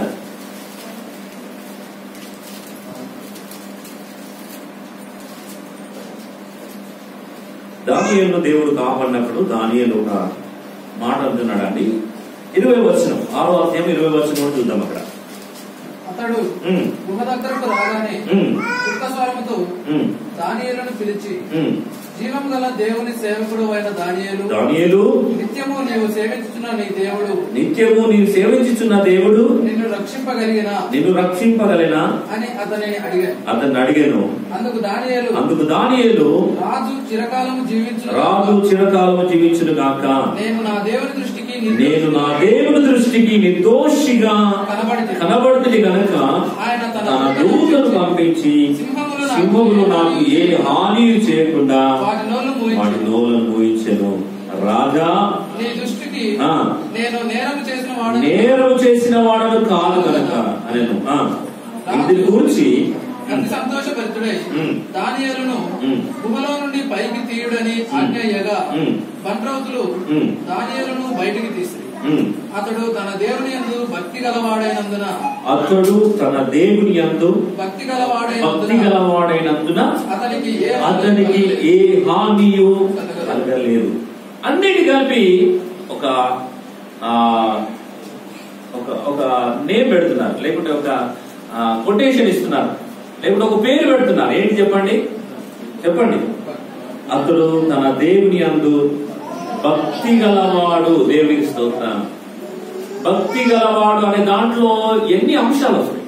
దానియేలు దేవుడు కాపాడినప్పుడు దానియేలు ఒక మాట అంటున్నాడు అండి ఇరవై వచనం ఆరో అధ్యాయం ఇరవై వచనం కూడా చూద్దాం అక్కడ అతడు ఉమ్, గుహ దగ్గరకు రాగానే ఉమ్, దుఃఖ స్వరముతో ఉమ్, దానియేలును పిలిచి ఉమ్. జీవం గల దేవుని సేవకుడు అయిన దానియేలు దానియేలు నిత్యము నీవు సేవించుతున్న నీ దేవుడు నిత్యము నీవు సేవించుచున్న దేవుడు నిన్ను రక్షింపగలిగిన నిన్ను రక్షింపగలనా అని అతనిని అడిగాను అతన్ని అడిగాను అందుకు దానియేలు అందుకు దానియేలు రాజు చిరకాలము జీవించు రాజు చిరకాలము జీవించును కాక నేను నా దేవుని దృష్టికి నేను నా దేవుని దృష్టికి నిర్దోషిగా కనబడితే కనబడుతుంది కనుక ఆయన తన తన దూతను పంపించి సింహములు నాకు ఏ హాని చేయకుండా వాటి నోళ్ళు మూయించు. వాటి నోలను మూయించెను రాజా నీ దృష్టికి ఆ, నేను నేరం చేసిన వాడు నేరం చేసిన వాడను కాదు కనుక అనేను ఆ, ఇది గురించి అతి సంతోషభరితుడై ఉమ్. దానియేలును ఉమ్. గుహలో నుండి పైకి తీయుడని ఆజ్ఞయ్యగా ఉమ్. బంట్రౌతులు ఉమ్. దానియేలును బయటికి తీసి ఉమ్. అతడు తన దేవుని యందు భక్తి గలవాడైనందున అతడు తన దేవుని యందు భక్తి భక్తి గలవాడైనందున గలవాడైనందున అతనికి ఏ అతనికి ఏ హానియు కలగలేదు అన్నిటి కలిపి ఒక ఆ, ఒక ఒక నేమ్ పెడుతున్నారు లేకుంటే ఒక కొటేషన్ ఇస్తున్నారు లేకుంటే ఒక పేరు పెడుతున్నారు ఏంటి చెప్పండి చెప్పండి అతడు తన దేవుని అందు భక్తి గలవాడు దేవునికి స్తోత్రం భక్తి గలవాడు అనే దాంట్లో ఎన్ని అంశాలు వస్తాయి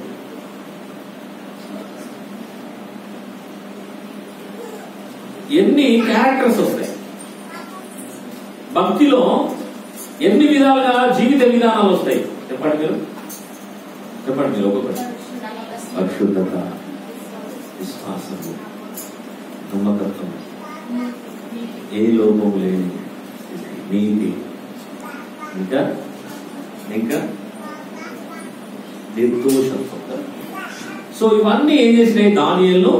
ఎన్ని క్యారెక్టర్స్ వస్తాయి భక్తిలో ఎన్ని విధాలుగా జీవిత విధానాలు వస్తాయి చెప్పండి మీరు చెప్పండి మీరు ఒక్కొక్కటి పరిశుద్ధత విశ్వాసము నమ్మకత్వం ఏ లోపం లేని నీతి ఇంకా ఇంకా నిర్దోషత్వం సో ఇవన్నీ ఏం చేసినాయి దానియల్లో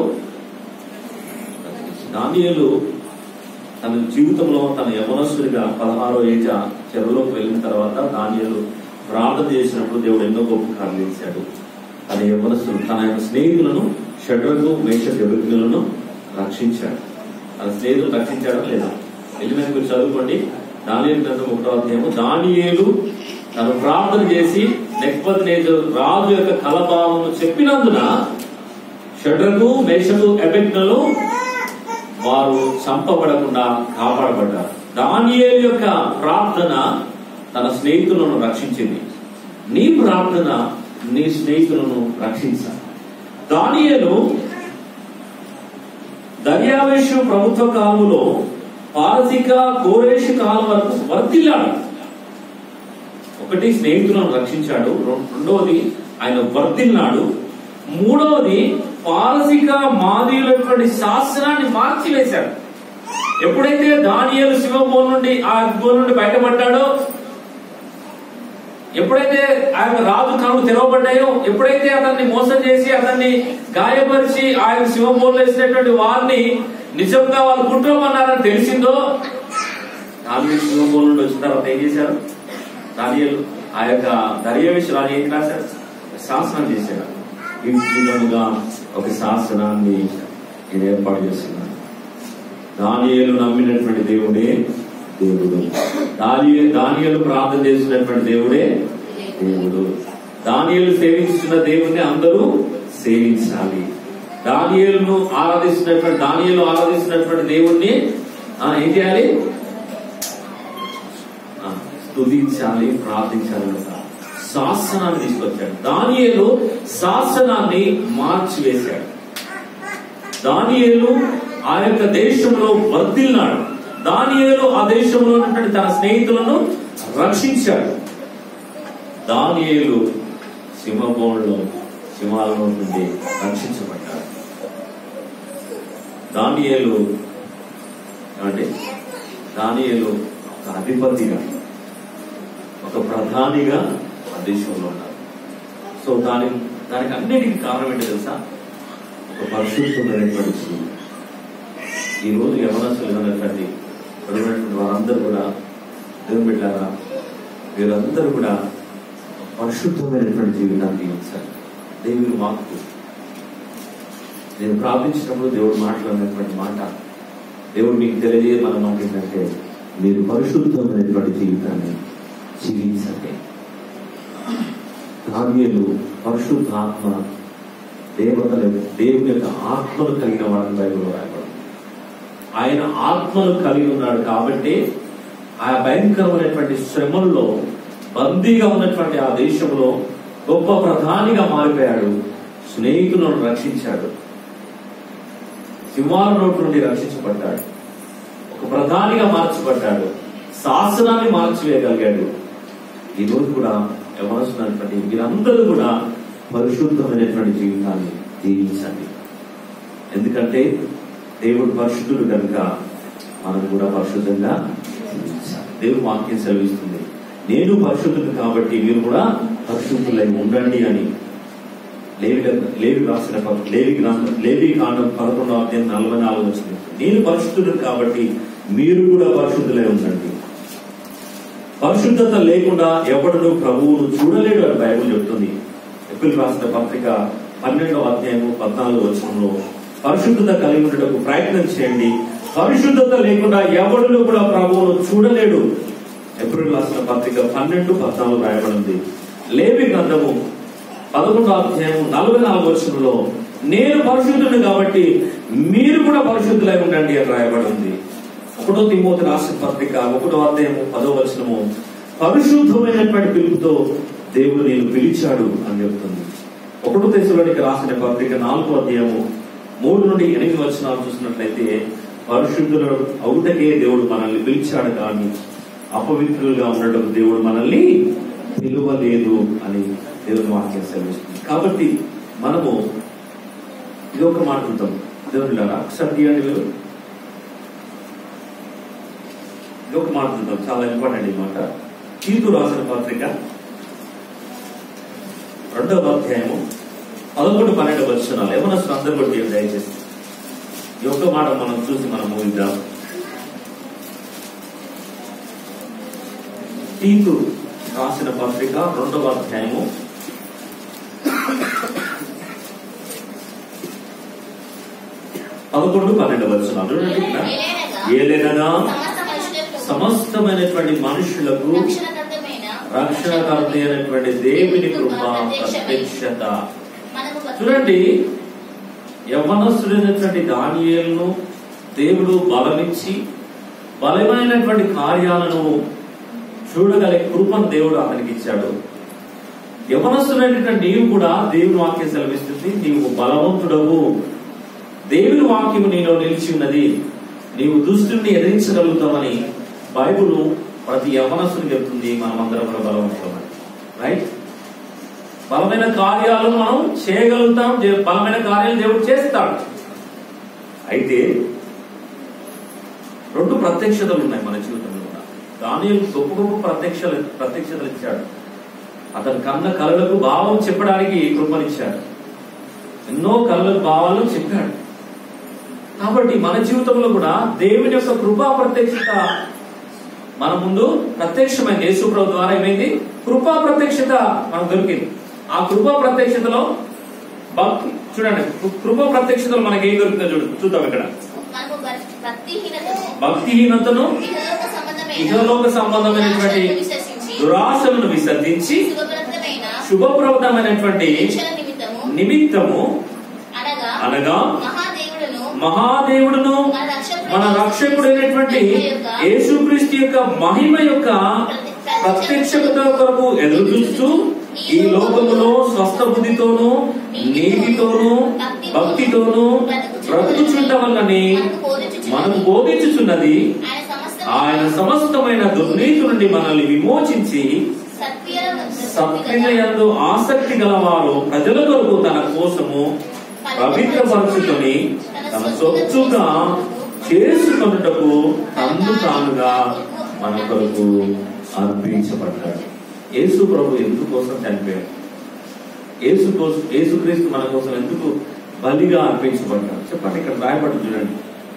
దానియలు తన జీవితంలో తన యవనస్తుడిగా పదహారో ఏట చెరువులోకి వెళ్ళిన తర్వాత దానియలు ప్రార్థన చేసినప్పుడు దేవుడు ఎన్నో గొప్ప కార్యాలు చేశాడు తన యవనస్తుడు తన యొక్క స్నేహితులను షడ్రకు మేష వ్యక్తులను రక్షించాడు తన స్నేహితులు రక్షించాడా లేదా వెళ్ళిన మీరు చదువుకోండి దానియలు గ్రంథం ఒకటో అధ్యాయము దానియేలు తను ప్రార్థన చేసి నెక్పత్ రాజు యొక్క కలభావము చెప్పినందున షడ్రకు మేషకు ఎబెక్నలు వారు చంపబడకుండా కాపాడబడ్డారు దానియేలు యొక్క ప్రార్థన తన స్నేహితులను రక్షించింది నీ ప్రార్థన నీ స్నేహితులను రక్షించాలి దానియేలు దర్యావేషు ప్రభుత్వ కాలంలో పారసిక కోరేషు కాలం వరకు వర్తిల్లాడు ఒకటి స్నేహితులను రక్షించాడు రెం- రెండవది ఆయన వర్ధిల్లాడు మూడవది పారసిక మాదీయులటువంటి శాసనాన్ని మార్చివేశాడు ఎప్పుడైతే దానియేలు శివభోన్ నుండి ఆ గోల్ నుండి బయటపడ్డాడో ఎప్పుడైతే ఆయన రాజు కనులు తెరవబడ్డాయో ఎప్పుడైతే అతన్ని మోసం చేసి అతన్ని గాయపరిచి ఆయన శివభోన్లు వేసినటువంటి వారిని నిజంగా వాళ్ళు కుట్రమన్నారని తెలిసిందో నాలుగు శివభోన్ నుండి వచ్చిన తర్వాత ఏం చేశారు దానియలు ఆ యొక్క దర్యావేశ రాజు ఏం రాశారు శాసనం చేశాడు ఈ విధముగా ఒక శాసనాన్ని నేను ఏర్పాటు చేస్తున్నాను దానియేలు నమ్మినటువంటి దేవుడే దేవుడు దానియే దానియేలు ప్రార్థన చేసినటువంటి దేవుడే దేవుడు దానియేలు సేవించిన దేవుడిని అందరూ సేవించాలి దానియేలును ఆరాధిస్తున్నటువంటి దానియేలు ఆరాధిస్తున్నటువంటి దేవుణ్ణి ఆ, ఏం చేయాలి ఆ, స్తుతించాలి ప్రార్థించాలి అన్నమాట. శాసనాన్ని తీసుకొచ్చాడు దానియేలు శాసనాన్ని మార్చివేశాడు దానియేలు ఆ యొక్క దేశంలో వర్ధిల్లాడు దానియేలు ఆ దేశంలో ఉన్నటువంటి తన స్నేహితులను రక్షించాడు దానియేలు సింహభవనంలో సింహాలలో నుండి రక్షించబడ్డాడు దానియేలు ఏమండి దానియేలు ఒక అధిపతిగా ఒక ప్రధానిగా ఆ దేశంలో ఉన్నారు సో దాని దానికి అన్నిటికీ కారణం ఏంటి తెలుసా ఒక పరిశుద్ధమైనటువంటి జీవి. ఈ రోజు యవనస్తులు ఉన్నటువంటి ఇక్కడ ఉన్నటువంటి వారందరూ కూడా దేవుని బిడ్డారా వీరందరూ కూడా ఒక పరిశుద్ధమైనటువంటి జీవితాన్ని జీవించాలి దేవుని వాక్కు నేను ప్రార్థించినప్పుడు దేవుడు మాట్లాడినటువంటి మాట దేవుడు మీకు తెలియజేయమన్న మాట ఏంటంటే మీరు పరిశుద్ధమైనటువంటి జీవితాన్ని జీవించండి దానియేలు పరిశుద్ధ ఆత్మ దేవతలు దేవుని యొక్క ఆత్మను కలిగిన వాడని బైబిల్లో రాయబడింది ఆయన ఆత్మను కలిగి ఉన్నాడు కాబట్టి ఆ భయంకరమైనటువంటి శ్రమల్లో బందీగా ఉన్నటువంటి ఆ దేశంలో గొప్ప ప్రధానిగా మారిపోయాడు స్నేహితులను రక్షించాడు సింహాల నోటి నుండి రక్షించబడ్డాడు ఒక ప్రధానిగా మార్చబడ్డాడు శాసనాన్ని మార్చివేయగలిగాడు ఈ రోజు కూడా ఎవరొస్తున్నటువంటి మీరందరూ కూడా పరిశుద్ధమైనటువంటి జీవితాన్ని జీవించండి ఎందుకంటే దేవుడు పరిశుద్ధుడు కనుక మనం కూడా పరిశుద్ధంగా జీవించాలి దేవుడు వాక్యం సెలవిస్తుంది నేను పరిశుద్ధుడు కాబట్టి మీరు కూడా పరిశుద్ధులై ఉండండి అని లేవి లేవి రాసిన ప- లేవి గ్రంథం లేవి కాండం పదకొండవ అధ్యాయం నలభై నాలుగు వచ్చింది నేను పరిశుద్ధుడు కాబట్టి మీరు కూడా పరిశుద్ధులై ఉండండి పరిశుద్ధత లేకుండా ఎవడను ప్రభువును చూడలేడు అని బైబిల్ చెప్తుంది ఎప్పుడు రాసిన పత్రిక పన్నెండవ అధ్యాయము పద్నాలుగు వచనంలో పరిశుద్ధత కలిగి ఉండటకు ప్రయత్నం చేయండి పరిశుద్ధత లేకుండా ఎవడును కూడా ప్రభువును చూడలేడు ఎప్పుడు రాసిన పత్రిక పన్నెండు పద్నాలుగు రాయబడింది లేవి గ్రంథము పదకొండో అధ్యాయం నలభై నాలుగు వచనంలో నేను పరిశుద్ధుడు కాబట్టి మీరు కూడా పరిశుద్ధులై ఉండండి అని రాయబడి ఉంది ఒకటో తిమోతి రాసిన పత్రిక ఒకటో అధ్యాయము పదో వచనము పరిశుద్ధమైనటువంటి పిలుపుతో దేవుడు నేను పిలిచాడు అని చెప్తుంది ఒకటో దేశంలోనికి రాసిన పత్రిక నాలుగో అధ్యాయము మూడు నుండి ఎనిమిది వచనాలు చూసినట్లయితే పరిశుద్ధులు అవుటకే దేవుడు మనల్ని పిలిచాడు కానీ అపవిత్రులుగా ఉండటం దేవుడు మనల్ని పిలువలేదు అని దేవుని వాక్యం సెలవిస్తుంది కాబట్టి మనము ఇది ఒక మాట ఉంటాం దేవుడు ఒకసారి తీయండి మీరు ఇది ఒక మాట ఉంటాం చాలా ఇంపార్టెంట్ ఈ మాట తీర్పు రాసిన పత్రిక రెండవ అధ్యాయము పదకొండు పన్నెండు వచ్చినాలు ఏమన్నా అందరు కూడా తీయండి దయచేసి ఈ ఒక్క మాట మనం చూసి మనం ముగిద్దాం తీతు రాసిన పత్రిక రెండవ అధ్యాయము పదకొండు పన్నెండు వచ్చినాలు చూడండి ఇక్కడ. ఏలైనగా సమస్త మనుషులకు సమస్తమైనటువంటి మనుషులకు రక్షణకర్తమైన రక్షణకర్త అయినటువంటి దేవుని కృప ప్రత్యక్షత మనకు చూడండి యవనస్తుడైనటువంటి దానియేలును దేవుడు బలమిచ్చి బలమైనటువంటి కార్యాలను చూడగలిగే కృపను దేవుడు అతనికి ఇచ్చాడు యవనస్తుడైనటువంటి నీవు కూడా దేవుని వాక్యం సెలవిస్తుంది నీవు బలవంతుడవు దేవుని వాక్యము నీలో నిలిచి ఉన్నది నీవు దుష్టుని ఎదిరించగలుగుతామని బైబుల్ ప్రతి యవనస్తుని చెప్తుంది మనమందరం కూడా బలవంతులమని రైట్ బలమైన కార్యాలు మనం చేయగలుగుతాం దే- బలమైన కార్యాలు దేవుడు చేస్తాడు అయితే రెండు ప్రత్యక్షతలు ఉన్నాయి మన జీవితంలో కూడా దానియలు గొప్ప గొప్ప ప్రత్యక్షలు ప్రత్యక్షతలు ఇచ్చాడు అతని కన్న కళలకు భావం చెప్పడానికి కృపనిచ్చాడు ఎన్నో కళలకు భావాలు చెప్పాడు కాబట్టి మన జీవితంలో కూడా దేవుని యొక్క కృపా ప్రత్యక్షత మన ముందు ప్రత్యక్షమైన యేసుప్రభు ద్వారా ఏమైంది కృపా ప్రత్యక్షత మనకు దొరికింది ఆ కృపా ప్రత్యక్షతలో భక్తి చూడండి కృ- కృపా ప్రత్యక్షతలో మనకి ఏం దొరుకుతుందో చూడు చూద్దాం ఇక్కడ మనకు భక్తిహీనతను భక్తిహీనతను ఇహలోక సంబంధమైన ఇహలోక సంబంధమైనటువంటి దురాశలను విశ్వసించి దురాశలను విసర్జించి శుభప్రదమైన శుభప్రదమైనటువంటి నిరీక్షణ నిమిత్తము నిమిత్తము అనగా అనగా మహాదేవుడును మహాదేవుడును మన రక్షకుడైన మన రక్షకుడైనటువంటి యేసుక్రీస్తు యొక్క మహిమ యొక్క ప్రత్యక్షత కొరకు ఎదురు చూస్తూ ఈ లోకములో స్వస్థ బుద్ధితోనూ నీతితోనూ భక్తితోనూ బ్రతుకుచుండ వల్లని మనకు బోధించుచున్నది ఆయన సమస్త ఆయన సమస్తమైన దుర్నీతి నుండి మనల్ని విమోచించి సత్క్రియల సత్క్రియలందు ఆసక్తి గలవారు ప్రజల కొరకు తన కోసము పవిత్రపరచుకొని తన సొత్తుగా చేసుకొనుటకు తన్ను తానుగా మన కొరకు అర్పించబడ్డాడు యేసు ప్రభు ఎందుకోసం చనిపోయాడు యేసు కోసం యేసుక్రీస్తు మన కోసం ఎందుకు బలిగా అర్పించబడ్డాడు చెప్పండి ఇక్కడ రాయబడి చూడండి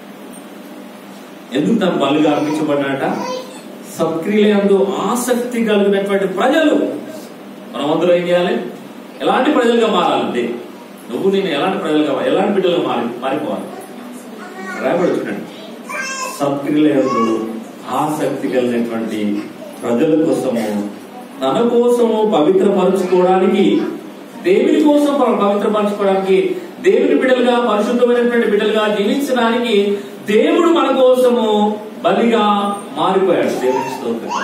ఎందుకు తను బలిగా అర్పించబడ్డాడట సత్క్రియలందు ఆసక్తి కలిగినటువంటి ప్రజలు మనం అందరూ ఏం చేయాలి ఎలాంటి ప్రజలుగా మారాలంటే నువ్వు నేను ఎలాంటి ప్రజలుగా ఎలాంటి బిడ్డలుగా మారి మారిపోవాలి రాయబడి చూడండి సత్క్రియలందు ఆసక్తి కలిగినటువంటి ప్రజల కోసము తన కోసము పవిత్రపరచుకోవడానికి దేవుని కోసం ప- పవిత్రపరచుకోవడానికి దేవుని బిడ్డలుగా పరిశుద్ధమైనటువంటి బిడ్డలుగా జీవించడానికి దేవుడు మన కోసము బలిగా మారిపోయాడు దేవుని స్తోత్రం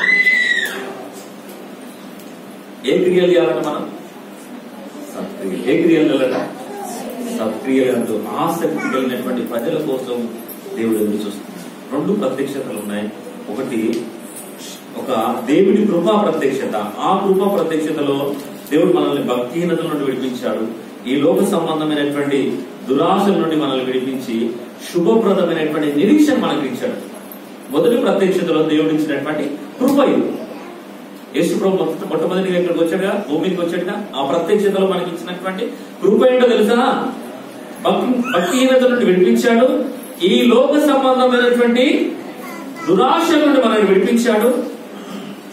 ఏ క్రియలు చేయాలంట మనం సత్క్రియలు ఏ క్రియలు చేయాలట సత్క్రియలందు ఆసక్తి కలిగినటువంటి ప్రజల కోసం దేవుడు ఎదురు చూస్తున్నాడు రెండు ప్రత్యక్షతలు ఉన్నాయి ఒకటి ఒక దేవుని కృపా ప్రత్యక్షత ఆ కృపా ప్రత్యక్షతలో దేవుడు మనల్ని భక్తిహీనత నుండి విడిపించాడు ఈ లోక సంబంధమైనటువంటి దురాశల నుండి మనల్ని విడిపించి శుభప్రదమైనటువంటి నిరీక్షణ మనకు ఇచ్చాడు మొదటి ప్రత్యక్షతలో దేవుడు ఇచ్చినటువంటి కృప ఇది యేసు ప్రభు మొట్ట మొట్టమొదటిగా ఇక్కడికి వచ్చాడుగా భూమికి వచ్చాడుగా ఆ ప్రత్యక్షతలో మనకి ఇచ్చినటువంటి కృప ఏంటో తెలుసా భక్తి భక్తిహీనత నుండి విడిపించాడు ఈ లోక సంబంధమైనటువంటి దురాశ నుండి మనల్ని విడిపించాడు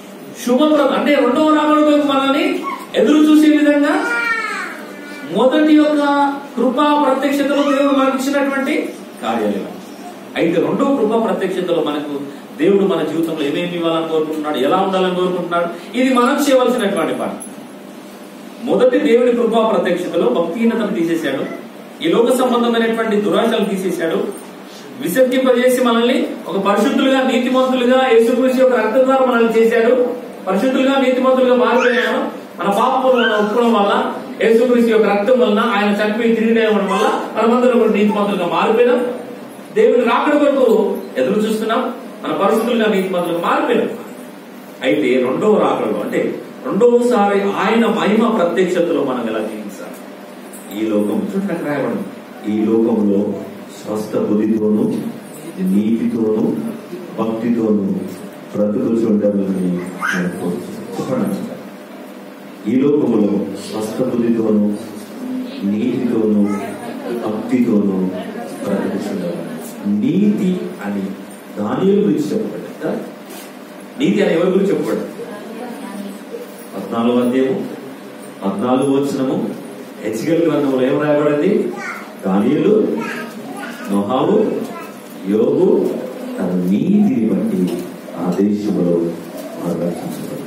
శుభప్రదం అంటే రెండవ రాకడ కొరకు మనల్ని ఎదురు చూసే విధంగా మొదటి యొక్క కృపా ప్రత్యక్షతలో దేవుడు మనకు ఇచ్చినటువంటి కార్యాలు ఇవి. అయితే రెండవ కృపా ప్రత్యక్షతలో మనకు దేవుడు మన జీవితంలో ఏమేమి ఇవ్వాలని కోరుకుంటున్నాడు ఎలా ఉండాలని కోరుకుంటున్నాడు ఇది మనం చేయవలసినటువంటి పని మొదటి దేవుని కృపా ప్రత్యక్షతలో భక్తిహీనతను తీసేశాడు ఈ లోక సంబంధమైనటువంటి దురాశలు తీసేశాడు విసర్జింపజేసి మనల్ని ఒక పరిశుద్ధులుగా నీతిమంతులుగా యేసుకృషి యొక్క రక్త ద్వారా మనల్ని చేశాడు పరిశుద్ధులుగా నీతిమంతులుగా మారిపోయాము మన పాపములను ఒప్పుకోవడం వల్ల యేసుకృషి యొక్క రక్తం వలన ఆయన చనిపోయి తిరిగి లేవడం వల్ల మనమందరం కూడా నీతిమంతులుగా మారిపోయినాం దేవుని రాకడ వరకు ఎదురు చూస్తున్నాం మన పరిశుద్ధులుగా నీతిమంతులుగా మారిపోయినాం అయితే రెండవ రాకడలో అంటే రెండవసారి ఆయన మహిమ ప్రత్యక్షతలో మనం ఎలా జీవించాలి ఈ లోకం చూడండి అక్కడ రాయబడి ఈ లోకంలో స్వస్థ బుద్ధితోనూ నీతితోనూ భక్తితోనూ బ్రతుకుచుండాలని నేను కోరుతున్నాను. చెప్పండి ఈ లోకములో స్వస్థ బుద్ధితోనూ నీతితోనూ భక్తితోనూ బ్రతుకుచుండాలి నీతి అని దాని గురించి చెప్పబడ్డది కదా? నీతి అని ఎవరి గురించి చెప్పబడ్డది పద్నాలుగు అధ్యాయము పద్నాలుగు వచనము హెచ్గల్ గ్రంథంలో ఏం రాయబడింది దానియులు నొహావు యోగు తన నీతిని బట్టి ఆ దేశంలో వారు రక్షించబడ్డారు.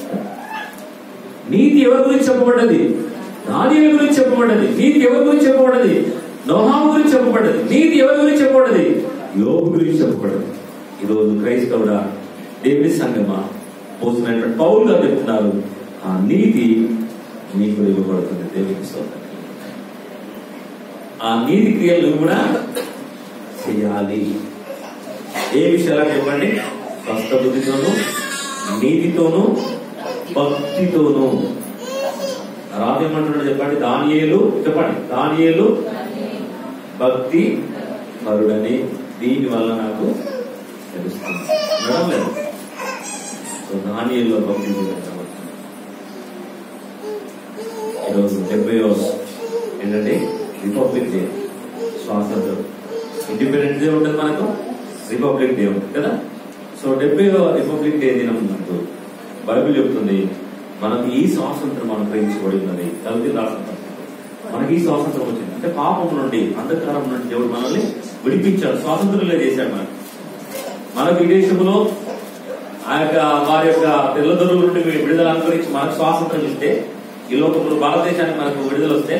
నీతి ఎవరి గురించి చెప్పబడ్డది దానియుల గురించి చెప్పబడ్డది నీతి ఎవరి గురించి చెప్పబడ్డది నోహాము గురించి చెప్పబడ్డది నీతి ఎవరి గురించి చెప్పబడ్డది యోగు గురించి చెప్పబడ్డది ఈరోజు క్రైస్తవుడా దేవుని సంగమా పోసినటువంటి పౌలు గారు చెప్తున్నారు ఆ నీతి నీకు ఇవ్వబడుతుంది దేవునికి స్తోత్రం ఆ నీతి క్రియలు నువ్వు కూడా చేయాలి ఏ విషయాలు చెప్పండి స్వస్థ బుద్ధితోనూ నీతితోనూ భక్తితోనూ రాజేమంటున్నాడు చెప్పండి దానియేలు చెప్పండి దానియేలు భక్తి పరుడని దీని వల్ల నాకు తెలుస్తుంది వినడం లేదు సో దానియేల్లో భక్తి చూడండి కాబట్టి. ఈరోజు డెబ్బై ఏంటంటే రిపబ్లిక్ డే స్వాతంత్రం ఇండిపెండెన్స్ డే ఉంటుంది మనకు రిపబ్లిక్ డే ఉంటుంది కదా సో డెబ్బై రిపబ్లిక్ డే దినం మనకు బైబిల్ చెప్తుంది మనకు ఈ స్వాతంత్రం అనుగ్రహించబడి ఉన్నది కలిసి రాష్ట్రం మనకి ఈ స్వాతంత్రం వచ్చింది అంటే పాపం నుండి అంధకారం నుండి దేవుడు మనల్ని విడిపించాడు స్వాతంత్రంలో చేశాడు మనకు మనకు ఈ దేశంలో ఆ యొక్క వారి యొక్క తెల్లదొరుల నుండి విడుదల అనుగ్రహించి మనకు స్వాతంత్రం ఇస్తే ఈ లోకంలో భారతదేశానికి మనకు విడుదల వస్తే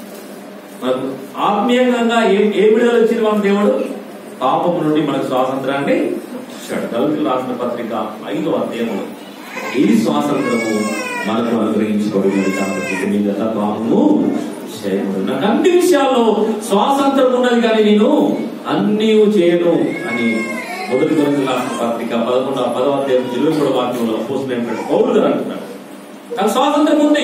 మనకు ఆత్మీయంగా ఏ ఏ విడుదల వచ్చింది మన దేవుడు పాపం నుండి మనకు స్వాతంత్రాన్ని ఇచ్చాడు దళితులు రాసిన పత్రిక ఐదో అధ్యాయంలో ఈ స్వాతంత్రము మనకు అనుగ్రహించబడింది కాబట్టి ఇక మీద పాపము చేయకూడదు నాకు అన్ని విషయాల్లో స్వాతంత్రం ఉన్నది కానీ నేను అన్నీ చేయను అని మొదటి కొరకు రాసిన పత్రిక పదకొండవ పదవ అధ్యాయం ఇరవై మూడవ వాక్యంలో పోసినటువంటి పౌరులు గారు అంటున్నాడు నాకు స్వాతంత్రం ఉంది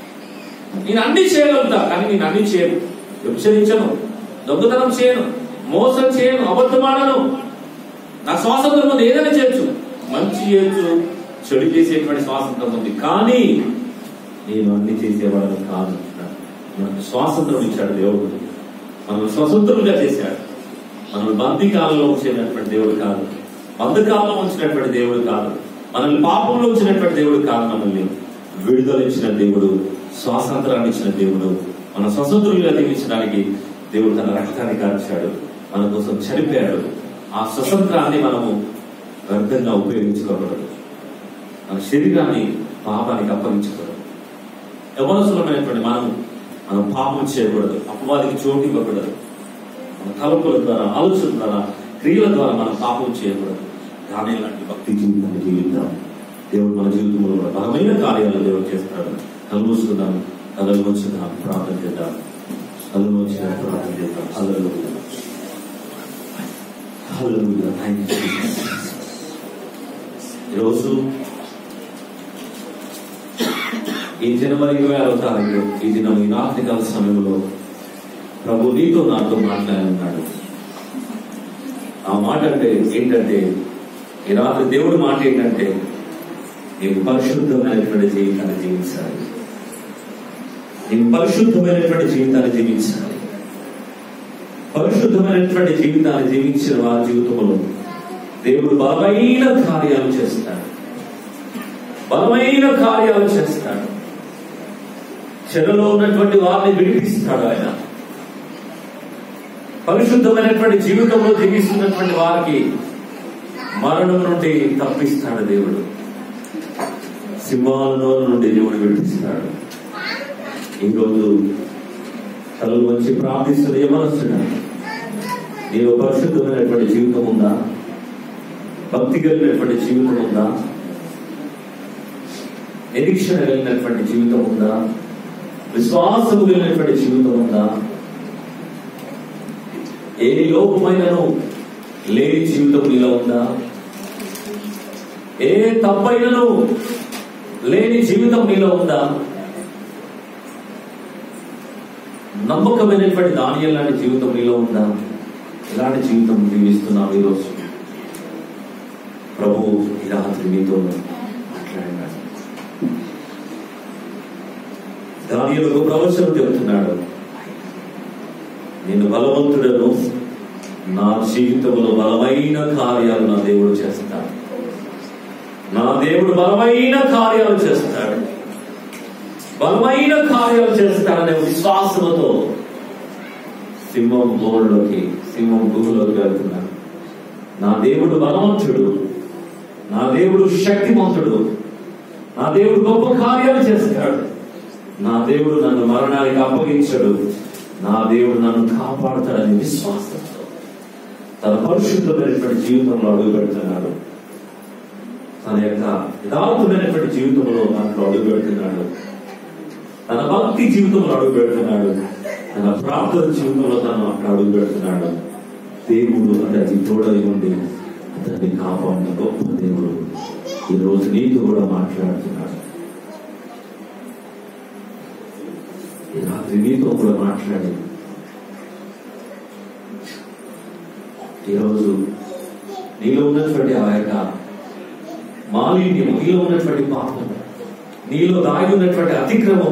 నేను అన్ని చేయగలుగుతా కానీ నేను అన్ని చేయను విభజించను దొంగతనం చేయను మోసం చేయను అబద్ధమాడను నా స్వాతంత్రం ఉంది ఏదైనా చేయొచ్చు మంచి చేయొచ్చు చెడు చేసేటువంటి స్వాతంత్రం ఉంది కానీ నేను అన్ని చేసేవాడని కాదు మనకు స్వాతంత్రం ఇచ్చాడు దేవుడు మనల్ని స్వతంత్రులుగా చేశాడు మనల్ని బంధికాలంలో ఉంచినటువంటి దేవుడు కాదు బంధకాలంలో ఉంచినటువంటి దేవుడు కాదు మనల్ని పాపంలో ఉంచినటువంటి దేవుడు కాదు మనల్ని విడుదల ఇచ్చిన దేవుడు స్వాతంత్రాన్ని ఇచ్చిన దేవుడు మన స్వతంత్రులుగా జీవించడానికి దేవుడు తన రక్తాన్ని కార్చాడు మన కోసం చనిపోయాడు ఆ స్వతంత్రాన్ని మనము వ్యర్థంగా ఉపయోగించుకోకూడదు మన శరీరాన్ని పాపానికి అప్పగించకూడదు యవనసులమైనటువంటి మనము మనం పాపం చేయకూడదు అపవాదికి చోటు ఇవ్వకూడదు మన తలుపుల ద్వారా ఆలోచన ద్వారా క్రియల ద్వారా మనం పాపం చేయకూడదు కానీ లాంటి భక్తి జీవితాన్ని జీవిద్దాం దేవుడు మన జీవితంలో కూడా బలమైన కార్యాలు దేవుడు చేస్తాడు కలుగుసుకుందాం కలలు వచ్చుదాం ప్రార్థన చేద్దాం కళ్ళు వచ్చిన ప్రార్థన చేద్దాం అల్లలు హల్లెలూయా థ్యాంక్ యూ ఈరోజు ఈ జనవరి ఇరవై ఆరో తారీఖు ఈ దినం ఈ రాత్రికాల సమయంలో ప్రభు నీతో నాతో మాట్లాడున్నాడు ఆ మాట అంటే ఏంటంటే ఈ రాత్రి దేవుడు మాట ఏంటంటే నీవు పరిశుద్ధమైనటువంటి జీవితాన్ని జీవించాలి నీవు పరిశుద్ధమైనటువంటి జీవితాన్ని జీవించాలి పరిశుద్ధమైనటువంటి జీవితాన్ని జీవించిన వారి జీవితంలో దేవుడు బలమైన కార్యాలు చేస్తాడు బలమైన కార్యాలు చేస్తాడు చెరలో ఉన్నటువంటి వారిని విడిపిస్తాడు ఆయన పరిశుద్ధమైనటువంటి జీవితంలో జీవిస్తున్నటువంటి వారికి మరణం నుండి తప్పిస్తాడు దేవుడు సింహాల నోరు నుండి దేవుడు విడిపిస్తాడు ఈరోజు తలలు వచ్చి ప్రార్థిస్తున్న ఏమనొస్తున్నా నీవు పరిశుద్ధమైనటువంటి జీవితం ఉందా భక్తి కలిగినటువంటి జీవితం ఉందా నిరీక్షణ కలిగినటువంటి జీవితం ఉందా విశ్వాసము కలిగినటువంటి జీవితం ఉందా ఏ లోపమైనను లేని జీవితం నీలో ఉందా ఏ తప్పైనను లేని జీవితం నీలో ఉందా నమ్మకమైనటువంటి దాని లాంటి జీవితం నీలో ఉందా ఎలాంటి జీవితం జీవిస్తున్నావు ఈరోజు ప్రభు ఈ రాత్రి మీతో మాట్లాడినాడు దానిలో ప్రవచనం చెబుతున్నాడు నేను బలవంతుడను నా జీవితంలో బలమైన కార్యాలు నా దేవుడు చేస్తాడు నా దేవుడు బలమైన కార్యాలు చేస్తాడు బలమైన కార్యాలు చేస్తాడనే విశ్వాసంతో సింహం గోల్లోకి సింహం భూమిలోకి వెళ్తున్నాడు నా దేవుడు బలవంతుడు నా దేవుడు శక్తిమంతుడు నా దేవుడు గొప్ప కార్యాలు చేస్తాడు నా దేవుడు నన్ను మరణానికి అప్పగించడు నా దేవుడు నన్ను కాపాడుతాడని విశ్వాసంతో తన పరిశుద్ధమైనటువంటి జీవితంలో అడుగు పెడుతున్నాడు తన యొక్క యథార్థమైనటువంటి జీవితంలో దాంట్లో అడుగు పెడుతున్నాడు తన భక్తి జీవితంలో అడుగు పెడుతున్నాడు తన ప్రార్థన జీవితంలో తను అక్కడ అడుగు పెడుతున్నాడు దేవుడు అతనికి తోడై ఉండి అతన్ని కాపాడిన గొప్ప దేవుడు ఈ రోజు నీతో కూడా మాట్లాడుతున్నాడు ఈ రాత్రి నీతో కూడా మాట్లాడి ఈరోజు నీలో ఉన్నటువంటి ఆ యొక్క మాలిన్యం నీలో ఉన్నటువంటి పాపం నీలో దాగి ఉన్నటువంటి అతిక్రమం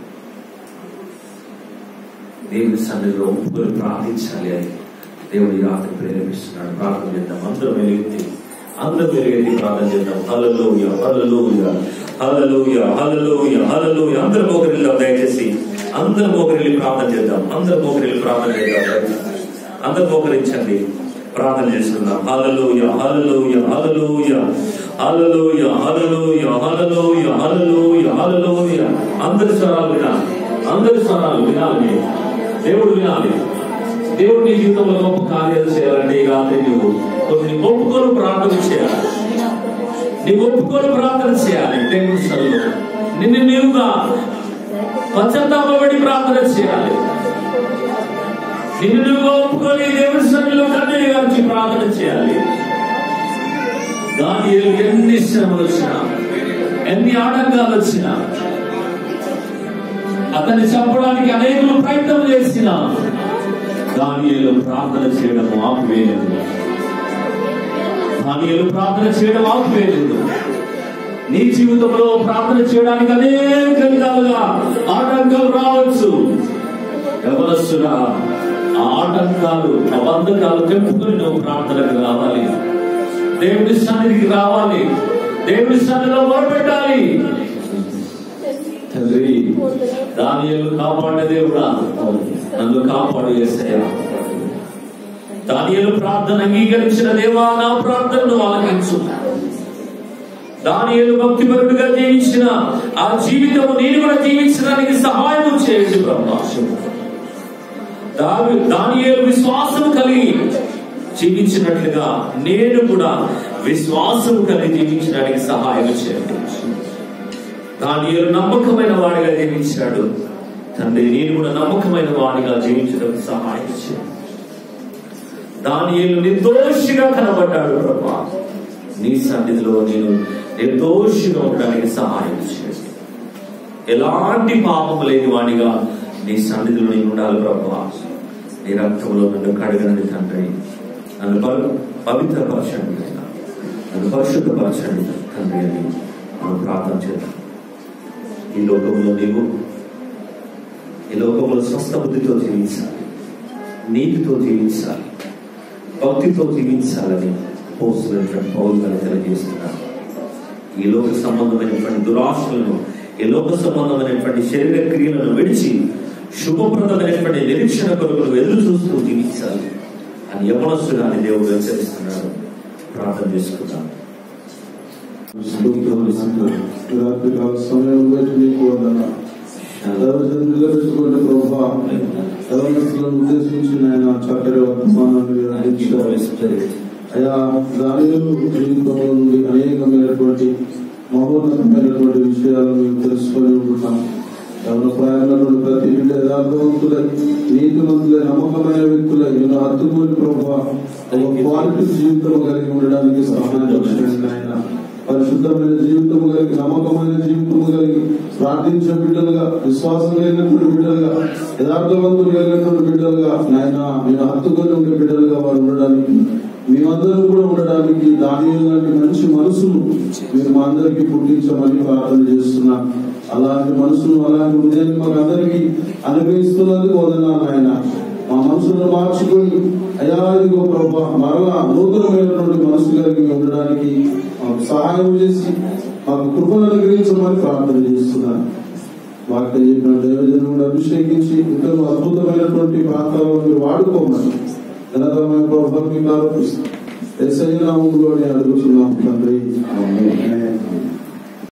దేవుని సన్నిధిలో ఒప్పుకొని ప్రార్థించాలి అని దేవుడు ఈ రాత్రి ప్రేరేపిస్తున్నాడు ప్రార్థన చేద్దాం అందరం వెలిగి అందరం వెలిగి ప్రార్థన చేద్దాం హల్లెలూయా హల్లెలూయా హల్లెలూయా హల్లెలూయా హల్లెలూయా అందరం ఒకరిల్లు దయచేసి అందరం ఒకరిల్లి ప్రార్థన చేద్దాం అందరం ఒకరిల్లి ప్రార్థన చేద్దాం అందరం ఒకరించండి ప్రార్థన చేసుకుందాం హల్లెలూయా హల్లెలూయా హల్లెలూయా హల్లెలూయా హల్లెలూయా హల్లెలూయా హల్లెలూయా హల్లెలూయా అందరి స్వరాలు వినాలి అందరి స్వరాలు వినాలి దేవుడు వినాలి దేవుడు నీ జీవితంలో గొప్ప కార్యాలు చేయాలంటే ఈ రాత్రి నువ్వు కొన్ని ఒప్పుకొని ప్రార్థన చేయాలి నీవు ఒప్పుకొని ప్రార్థన చేయాలి దేవుడి సన్నిధిలో నిన్ను నీవుగా పశ్చాత్తాపడి ప్రార్థన చేయాలి నిన్ను నువ్వు ఒప్పుకొని దేవుడి సన్నిధిలో కన్నీరు గారించి ప్రార్థన చేయాలి దాని ఎన్ని శ్రమలు వచ్చినా ఎన్ని ఆటంకాలు వచ్చినా అతన్ని చంపడానికి అనేకులు ప్రయత్నం చేసిన దానిలో ప్రార్థన చేయడం ఆపివేయలేదు దానిలో ప్రార్థన చేయడం ఆపివేయలేదు నీ జీవితంలో ప్రార్థన చేయడానికి అనేక విధాలుగా ఆటంకాలు రావచ్చు ఎవరస్తుగా ఆ ఆటంకాలు ఆ బంధకాలు తెంపుకొని నువ్వు ప్రార్థనకు రావాలి దేవుడి సన్నిధికి రావాలి దేవుడి సన్నిధిలో మొరపెట్టాలి తండ్రి దానియలు కాపాడే దేవుడా నన్ను కాపాడు చేస్తాయా దానియలు ప్రార్థన అంగీకరించిన దేవా నా ప్రార్థనను ఆలకించు దానియలు భక్తిపరుడుగా జీవించిన ఆ జీవితము నేను కూడా జీవించడానికి సహాయం చేయండి బ్రహ్మ దాని దానియేలు విశ్వాసం కలిగి జీవించినట్లుగా నేను కూడా విశ్వాసం కలిగి జీవించడానికి సహాయం చేయండి దానియేలు నమ్మకమైన వాడిగా జీవించాడు తండ్రి నేను కూడా నమ్మకమైన వాడిగా జీవించడానికి సహాయం చేయండి దానియేలు నిర్దోషిగా కనబడ్డాడు ప్రభా నీ సన్నిధిలో నేను నిర్దోషిగా ఉండడానికి సహాయం చేయండి ఎలాంటి పాపం లేని వాడిగా నీ సన్నిధిలో నేను ఉండాలి ప్రభా నీ రక్తంలో నన్ను కడగనని తండ్రి నన్ను పవి- పవిత్రపరచండి నాయనా. నన్ను పరిశుద్ధపరచండి తండ్రి అని మనం ప్రార్థన చేద్దాం ఈ లోకంలో నీవు ఈ లోకంలో స్వస్థ బుద్ధితో జీవించాలి నీతితో జీవించాలి భక్తితో జీవించాలని పోస్తున్నటువంటి పౌరులను తెలియజేస్తున్నాను ఈ లోక సంబంధమైనటువంటి దురాశలను ఈ లోక సంబంధమైనటువంటి శరీర క్రియలను విడిచి శుభప్రదమైనటువంటి నిరీక్షణ కొరకు నువ్వు ఎదురు చూస్తూ జీవించాలి అని యవనస్తుగాని దేవుడు హెచ్చరిస్తున్నాడు ప్రార్థన చేసుకుంటాను రాత్రి కాల సమయం బట్టి నీకు వందన నిలబెట్టుకుంటే ప్రభా యవనస్తులను ఉద్దేశించి ఆయన చక్కటి వర్తమానాన్ని అందించారు అయా దానిలో జీవితంలో నుండి అనేకమైనటువంటి మహోన్నతమైనటువంటి విషయాలను మేము తెలుసుకొని ఉంటున్నాం ఎవరి ప్రయాణంలో నుండి ప్రతి బిడ్డ యథార్థవంతులై నీతిమంతులై నమ్మకమైన వ్యక్తులై నేను హత్తుకొని ప్రభావ క్వాలిటీ జీవితం కలిగి ఉండడానికి సహాయం చేయండి ఆయన పరిశుద్ధమైన జీవితం కలిగి నమ్మకమైన జీవితం కలిగి ప్రార్థించే బిడ్డలుగా విశ్వాసం కలిగినటువంటి బిడ్డలుగా యథార్థవంతులు కలిగినటువంటి బిడ్డలుగా నాయన నేను హత్తుకొని ఉండే బిడ్డలుగా వారు ఉండడానికి మేమందరం కూడా ఉండడానికి దాని లాంటి మంచి మనసును మీరు మా అందరికీ పుట్టించమని ప్రార్థన చేస్తున్నా అలాంటి మనసును అలాంటి హృదయాన్ని మాకు అందరికీ అనుగ్రహిస్తున్నందుకు వదనాలు ఆయన మా మనసును మార్చుకొని అయా ఇదిగో ప్రభా మరలా నూతనమైనటువంటి మనసు కలిగి ఉండడానికి మాకు సహాయం చేసి మాకు కృపను అనుగ్రహించమని ప్రార్థన చేస్తున్నాను వాక్యం చెప్పిన దేవజనుడు అభిషేకించి ఇంకా అద్భుతమైనటువంటి ప్రాంతాలను మీరు వాడుకోమని ఘనతమైన ప్రభావం మీకు ఆరోపిస్తాం ఎస్ఐ నామంలోనే అడుగుతున్నాం తండ్రి ఆమేన్.